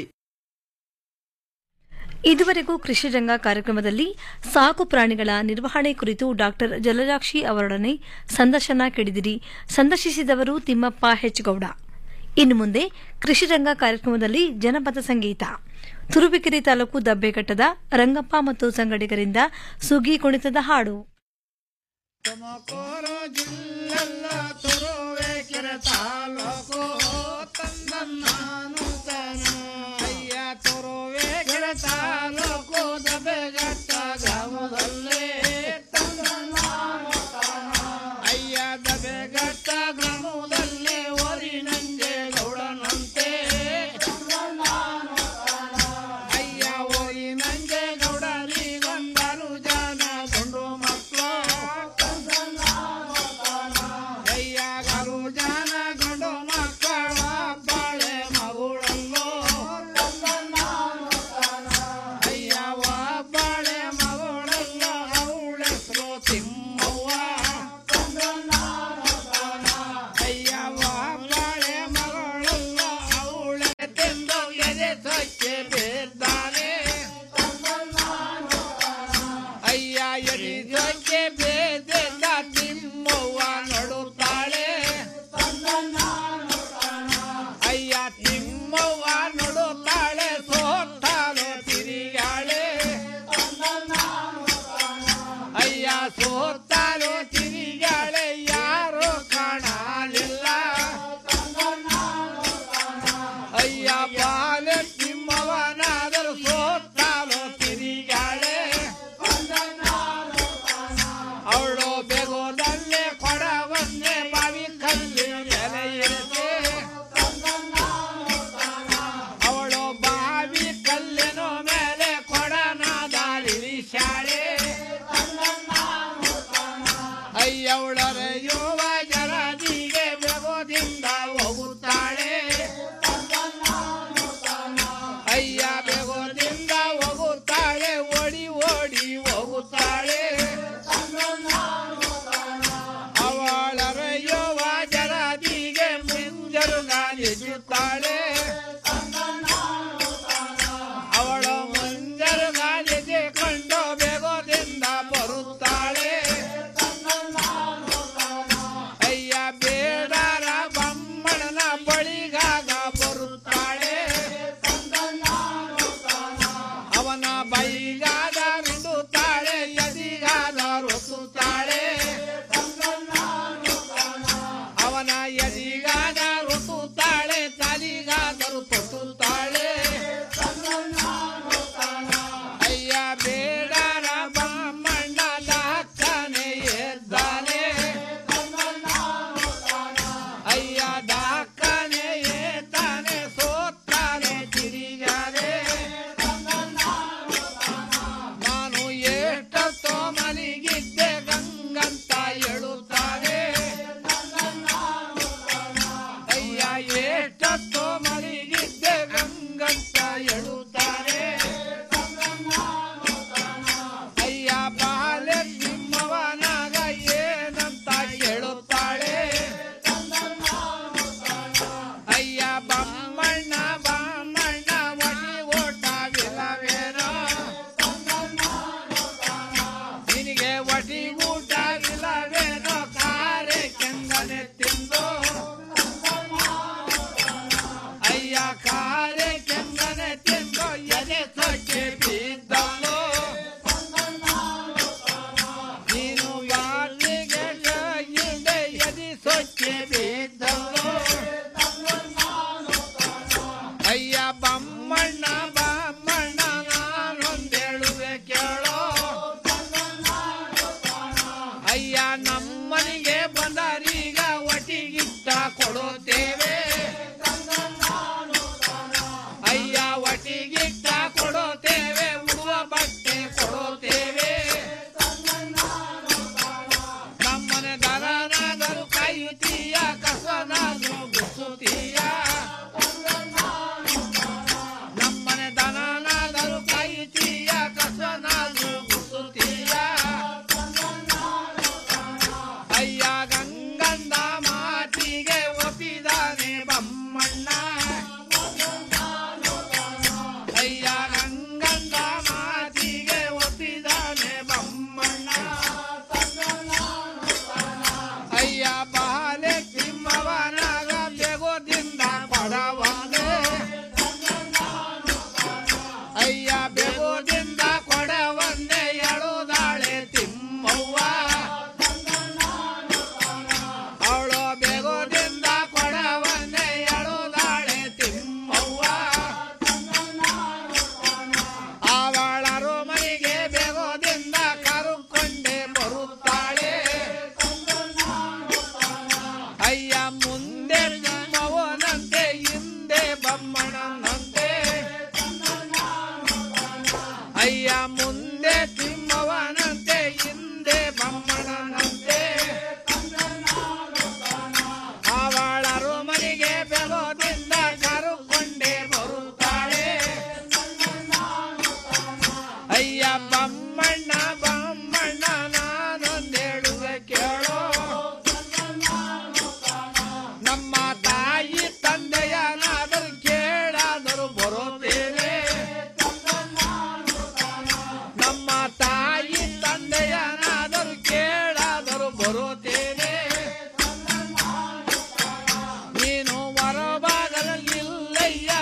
ಇದುವರೆಗೂ ಕೃಷಿ ರಂಗ ಕಾರ್ಯಕ್ರಮದಲ್ಲಿ ಸಾಕು ಪ್ರಾಣಿಗಳ ನಿರ್ವಹಣೆ ಕುರಿತು ಡಾಕ್ಟರ್ ಜಲಜಾಕ್ಷಿ ಅವರೊಡನೆ ಸಂದರ್ಶನ ಕೇಳಿದಿರಿ ಸಂದರ್ಶಿಸಿದವರು ತಿಮ್ಮಪ್ಪ ಹೆಚ್ಗೌಡ ಇನ್ನು ಮುಂದೆ ಕೃಷಿ ರಂಗ ಕಾರ್ಯಕ್ರಮದಲ್ಲಿ ಜನಪದ ಸಂಗೀತ ತುರುಬೇಕೆರೆ ತಾಲೂಕು ದಬ್ಬೆಘಟ್ಟದ ರಂಗಪ್ಪ ಮತ್ತು ಸಂಗಡಿಗರಿಂದ ಸುಗ್ಗಿ ಕುಣಿತದ ಹಾಡು ತುಮಕೂರು ಜಿಲ್ಲೆಲ್ಲ ತುರುವೇಕೆರೆ ತಾಲೂಕು ತಂದನ್ನಾನು ತನು ಅಯ್ಯ ತುರುವೇಕೆರೆ ತಾಲೂಕು ದಬೆಗಟ್ಟ ಗ್ರಾಮದಲ್ಲಿ ತಂದನ್ನಾನು ತನು ಅಯ್ಯ ದಬೆಗಟ್ಟ ಗ್ರಾಮದಲ್ಲಿ ಓರಿನಂಗೆ ಗೌಡನಂತೆ ಅಯ್ಯ ಓರಿನಂಗೆ ಗೌಡನಿಗೊಂದರು ಜನ ಗಂಡು ಮಕ್ಕಳು ಅಯ್ಯ ಗರು ಜನ ಗಂಡು ಮಕ್ಕಳ ಬಾಳೆ ಮಗುಳಲ್ಲೋ ಅಯ್ಯ ಬಾಳೆ ಮಗುಳಲ್ಲ ಅವಳೆಸರು ತಿಮ್ಮವ್ವ ಅಯ್ಯ ಬಾಳೆ ಮಗಳಲ್ಲ ಅವಳೆ ತಿಂದು ಎದೆ ಸೊಕ್ಕೆ ಬೇದ್ದಾನೆ ಅಯ್ಯ ಎದೆ ಸೊಕ್ಕೆ ಬೇದೆಲ್ಲ ತಿಮ್ಮವ್ವ ನಡುತ್ತಾಳೆ ಅಯ್ಯ ತಿಮ್ಮವ್ವ ನಡುತ್ತಾಳೆ ಸೋತಾಳು ತಿರಿಗಾಳೆ ಅಯ್ಯ ಸೋತಾಳು ತಿರಿಗಾಳೆ ಯಾರು ಕಾಣಲಿಲ್ಲ ಅಯ್ಯ ಬಾಲೆ ತಿಮ್ಮವನಾದರೂ ಸೋತಾಳು ತಿರಿಗಾಳೆ ಅವಳು ಬೆಗೋದಲ್ಲೇ ಕೊಡವನ್ನೇ ಬಾವಿ ಕಲ್ಲಿ ಮೇಲೆ ಇರಿಸಿ ಅವಳು ಬಾವಿ ಕಲ್ಲಿನ ಮೇಲೆ ಕೊಡನಾದಾಳಿರಿಸಾಳೆ ಅಯ್ಯವಳರೆಯುವ ಜಲದಿಗೆ ಬೆಗೋದಿಂದ ಹೋಗುತ್ತಾಳೆ ಅಯ್ಯ ಬೆಗೋದಿಂದ ಹೋಗುತ್ತಾಳೆ ಓಡಿ ಓಡಿ ಹೋಗುತ್ತಾಳೆ ಅವಳರೆಯುವ ಜಲದಿಗೆ ಮುಂಜರುಗಾಲಿಸುತ್ತಾಳೆ ಅವಳು ಮುಂಜರುಗಾಲಿಸಿಕೊಂಡು ಬೆಗೋದಿಂದ ಬರುತ್ತಾಳೆ ಅಯ್ಯ ಬೇಡರ ಬಮ್ಮಣನ ಬಳಿಗಾಗ ಬರುತ್ತಾಳೆ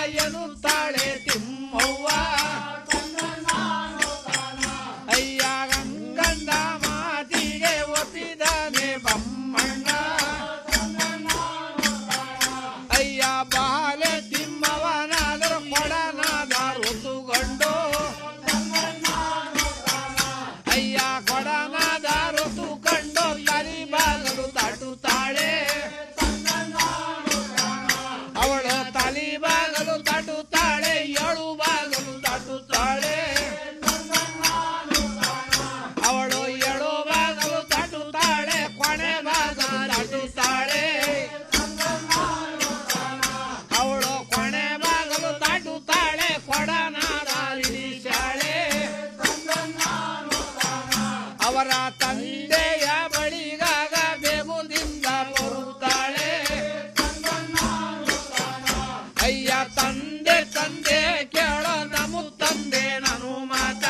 ಎನ್ನುತ್ತಾಳೆ ತಿಮ್ಮವ್ವ ಅಯ್ಯ ಗಂಗಂಡ ಮಾತಿಗೆ ಒಪ್ಪಿದಾನೆ ಬಮ್ಮಣ್ಣ ಅಯ್ಯ ಬಾಲೆ ತಿಮ್ಮವನಾದರೂ ಕೊಡನಾದ ಋತುಗೊಂಡು ಅಯ್ಯ ಕೊಡನಾದ ಋತುಗೊಂಡು ತಲಿಬಾಗಲು ದಾಟುತ್ತಾಳೆ ಅವಳು ತಲಿಬಾಗಲು ದಾಟುತ್ತಾಳೆ ಏಳು ಬಾಗಲು ದಾಟುತ್ತಾಳೆ ಅವಳು ಏಳು ಬಾಗಲು ದಾಟುತ್ತಾಳೆ ಕೊನೆ ಬಾಗಲು ದಾಟುತ್ತಾಳೆ ಅವಳು ಕೊನೆ ಬಾಗಲು ದಾಟುತ್ತಾಳೆ ಕೊಡನಾಡಿಸಾಳೆ ಅವರ ತಂದೆಯ ಬಳಿಗಾಗ ಬೇಗುದಿಂದ ಬರುತ್ತಾಳೆ ಅಯ್ಯ ತಂದೆ ತಂದೆ ಕೇಳೋ ನಮು ತಂದೆ ನಾನು ಮಾತ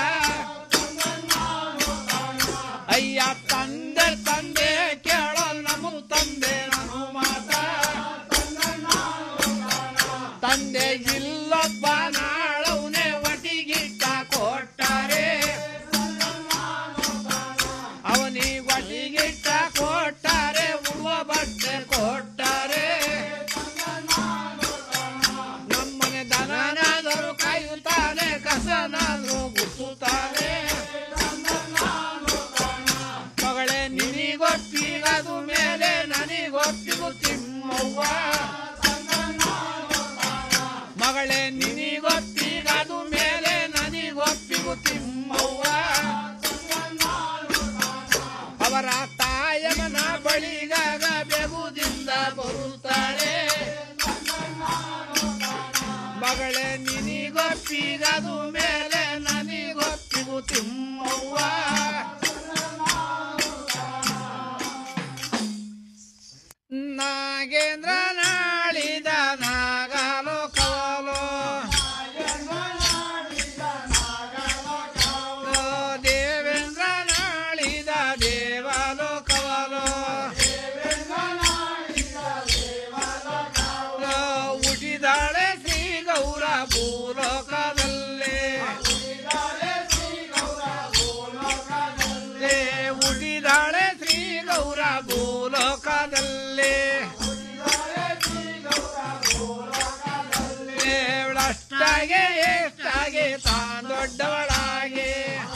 ಅಯ್ಯ ತಂದೆ ತಂದೆ ಕೇಳೋ ನಮು ತಂದೆ ನಾನು ಮಾತ ತಂದೆ ಇಲ್ಲೊಬ್ಬ ನಾಳವನೇ ಒಟಿಗಿಟ್ಟ ಕೊಟ್ಟಾರೆ ಅವನಿಗೆ ಒಟಿಗಿಟ್ಟ ಕೊಟ್ಟಾರೆ ಉಡುವ ಬಟ್ಟೆ ಕೊಟ್ಟಾರೆ ನಮ್ಮನೆ ದನನಾದರೂ ಕಾಯುತ್ತಾನೆ ಕಸನಾದರೂ ಗುಸುತ್ತಾನೆ ಮಗಳೇ ನಿನಿಗೊಪ್ಪಿಗದು ಮೇಲೆ ನನಗೊಪ್ಪಿಗು ತಿಮ್ಮವ್ವ ಮಗಳೇ ನಿನಿಗೊಪ್ಪಿಗದು ಮೇಲೆ ನನಗೊಪ್ಪಿಗು ತಿಮ್ಮವ್ವ ಅವರ ತಾಯಮ್ಮನ ಬಳಿಗಾಗ ಬೆಗುದಿಂದ ಬರುತ್ತಾಳೆ ಮಗಳೇ ನಿನಿಗೊಪ್ಪಿಗದು ಮೇಲೆ ನನಗೊಪ್ಪಿಗು ತಿಮ್ಮವ್ವ ನಾಗೇಂದ್ರ ನಾಳಿದ ನಾಗಾಲೋ ಕವಲೋ ದೇವೇಂದ್ರ ನಾಳಿದ ದೇವಾಲೋ ಕವಲೋ ಉಟಿದಾಳೆ ಶ್ರೀ ಗೌರ ಭೂಲೋಕದಲ್ಲೇ ಉಟಿದಾಳೆ ಶ್ರೀ ಗೌರ ಭೂಲೋಕದಲ್ಲೇ ಎಷ್ಟಗೆ ಎಷ್ಟಾಗೆ ತಾನ್ ದೊಡ್ಡವಳಾಗೆ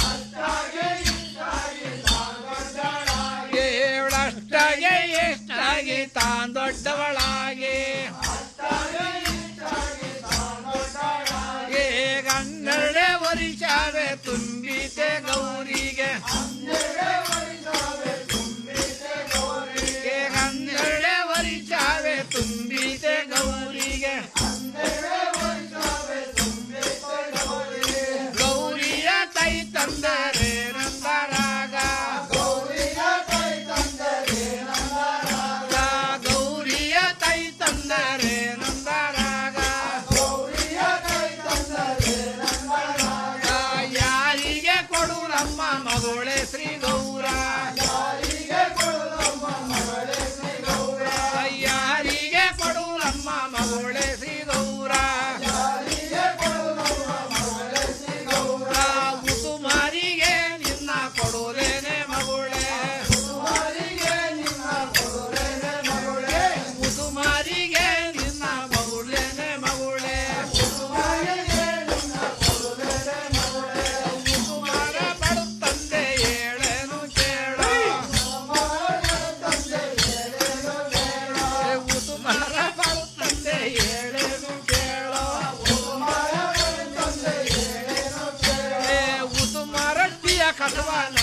ಏಳಷ್ಟಾಗೆ ಎಷ್ಟಾಗೆ ತಾನ್ ದೊಡ್ಡವಳಾಗೆ ಏ ಹನ್ನೆರಡೇ ವರ್ಷವೇ ತುಂಬಿತೆ ಗೌರಿಗೆ ಏ ಹನ್ನೆರಡೇ ವರ್ಷವೇ ತುಂಬಿತೆ ಗೌರಿಗೆ ಗೌರಿಯ ತೈ ತಂದರೆ ನಂದರಾಗ ಗೌರಿಯ ತೈ ತಂದರೆ ನಂದರಾಗ ಯಾರಿಗೆ ಕೊಡು ನಮ್ಮ ಮಗಳೇ ಶ್ರೀ ಗೌರ ಯಾರಿಗೆ ಕೊಡು ನಮ್ಮ ಮಗಳೇ ಶ್ರೀ ಗೌರ ಉಸುಮಾರಿಗೆ ನಿನ್ನ ಕೊಡುಲೇನೆ ಮಗುಳೆ ಉಸುಮಾರಿಗೆ ನಿನ್ನ ಮಗುಳೇನೆ ಮಗುಳೆ ಉಸುಮಾರ ಬಡುತ್ತಂದೆ ಏಳೇನು ಕೇಳೋ ಉಸುಮಾರ ಬಡುತ್ತಂದೆ ಏಳೇನು ಕೇಳೋ ಉಸುಮಾರಟ್ಟಿಯ ಕಸವ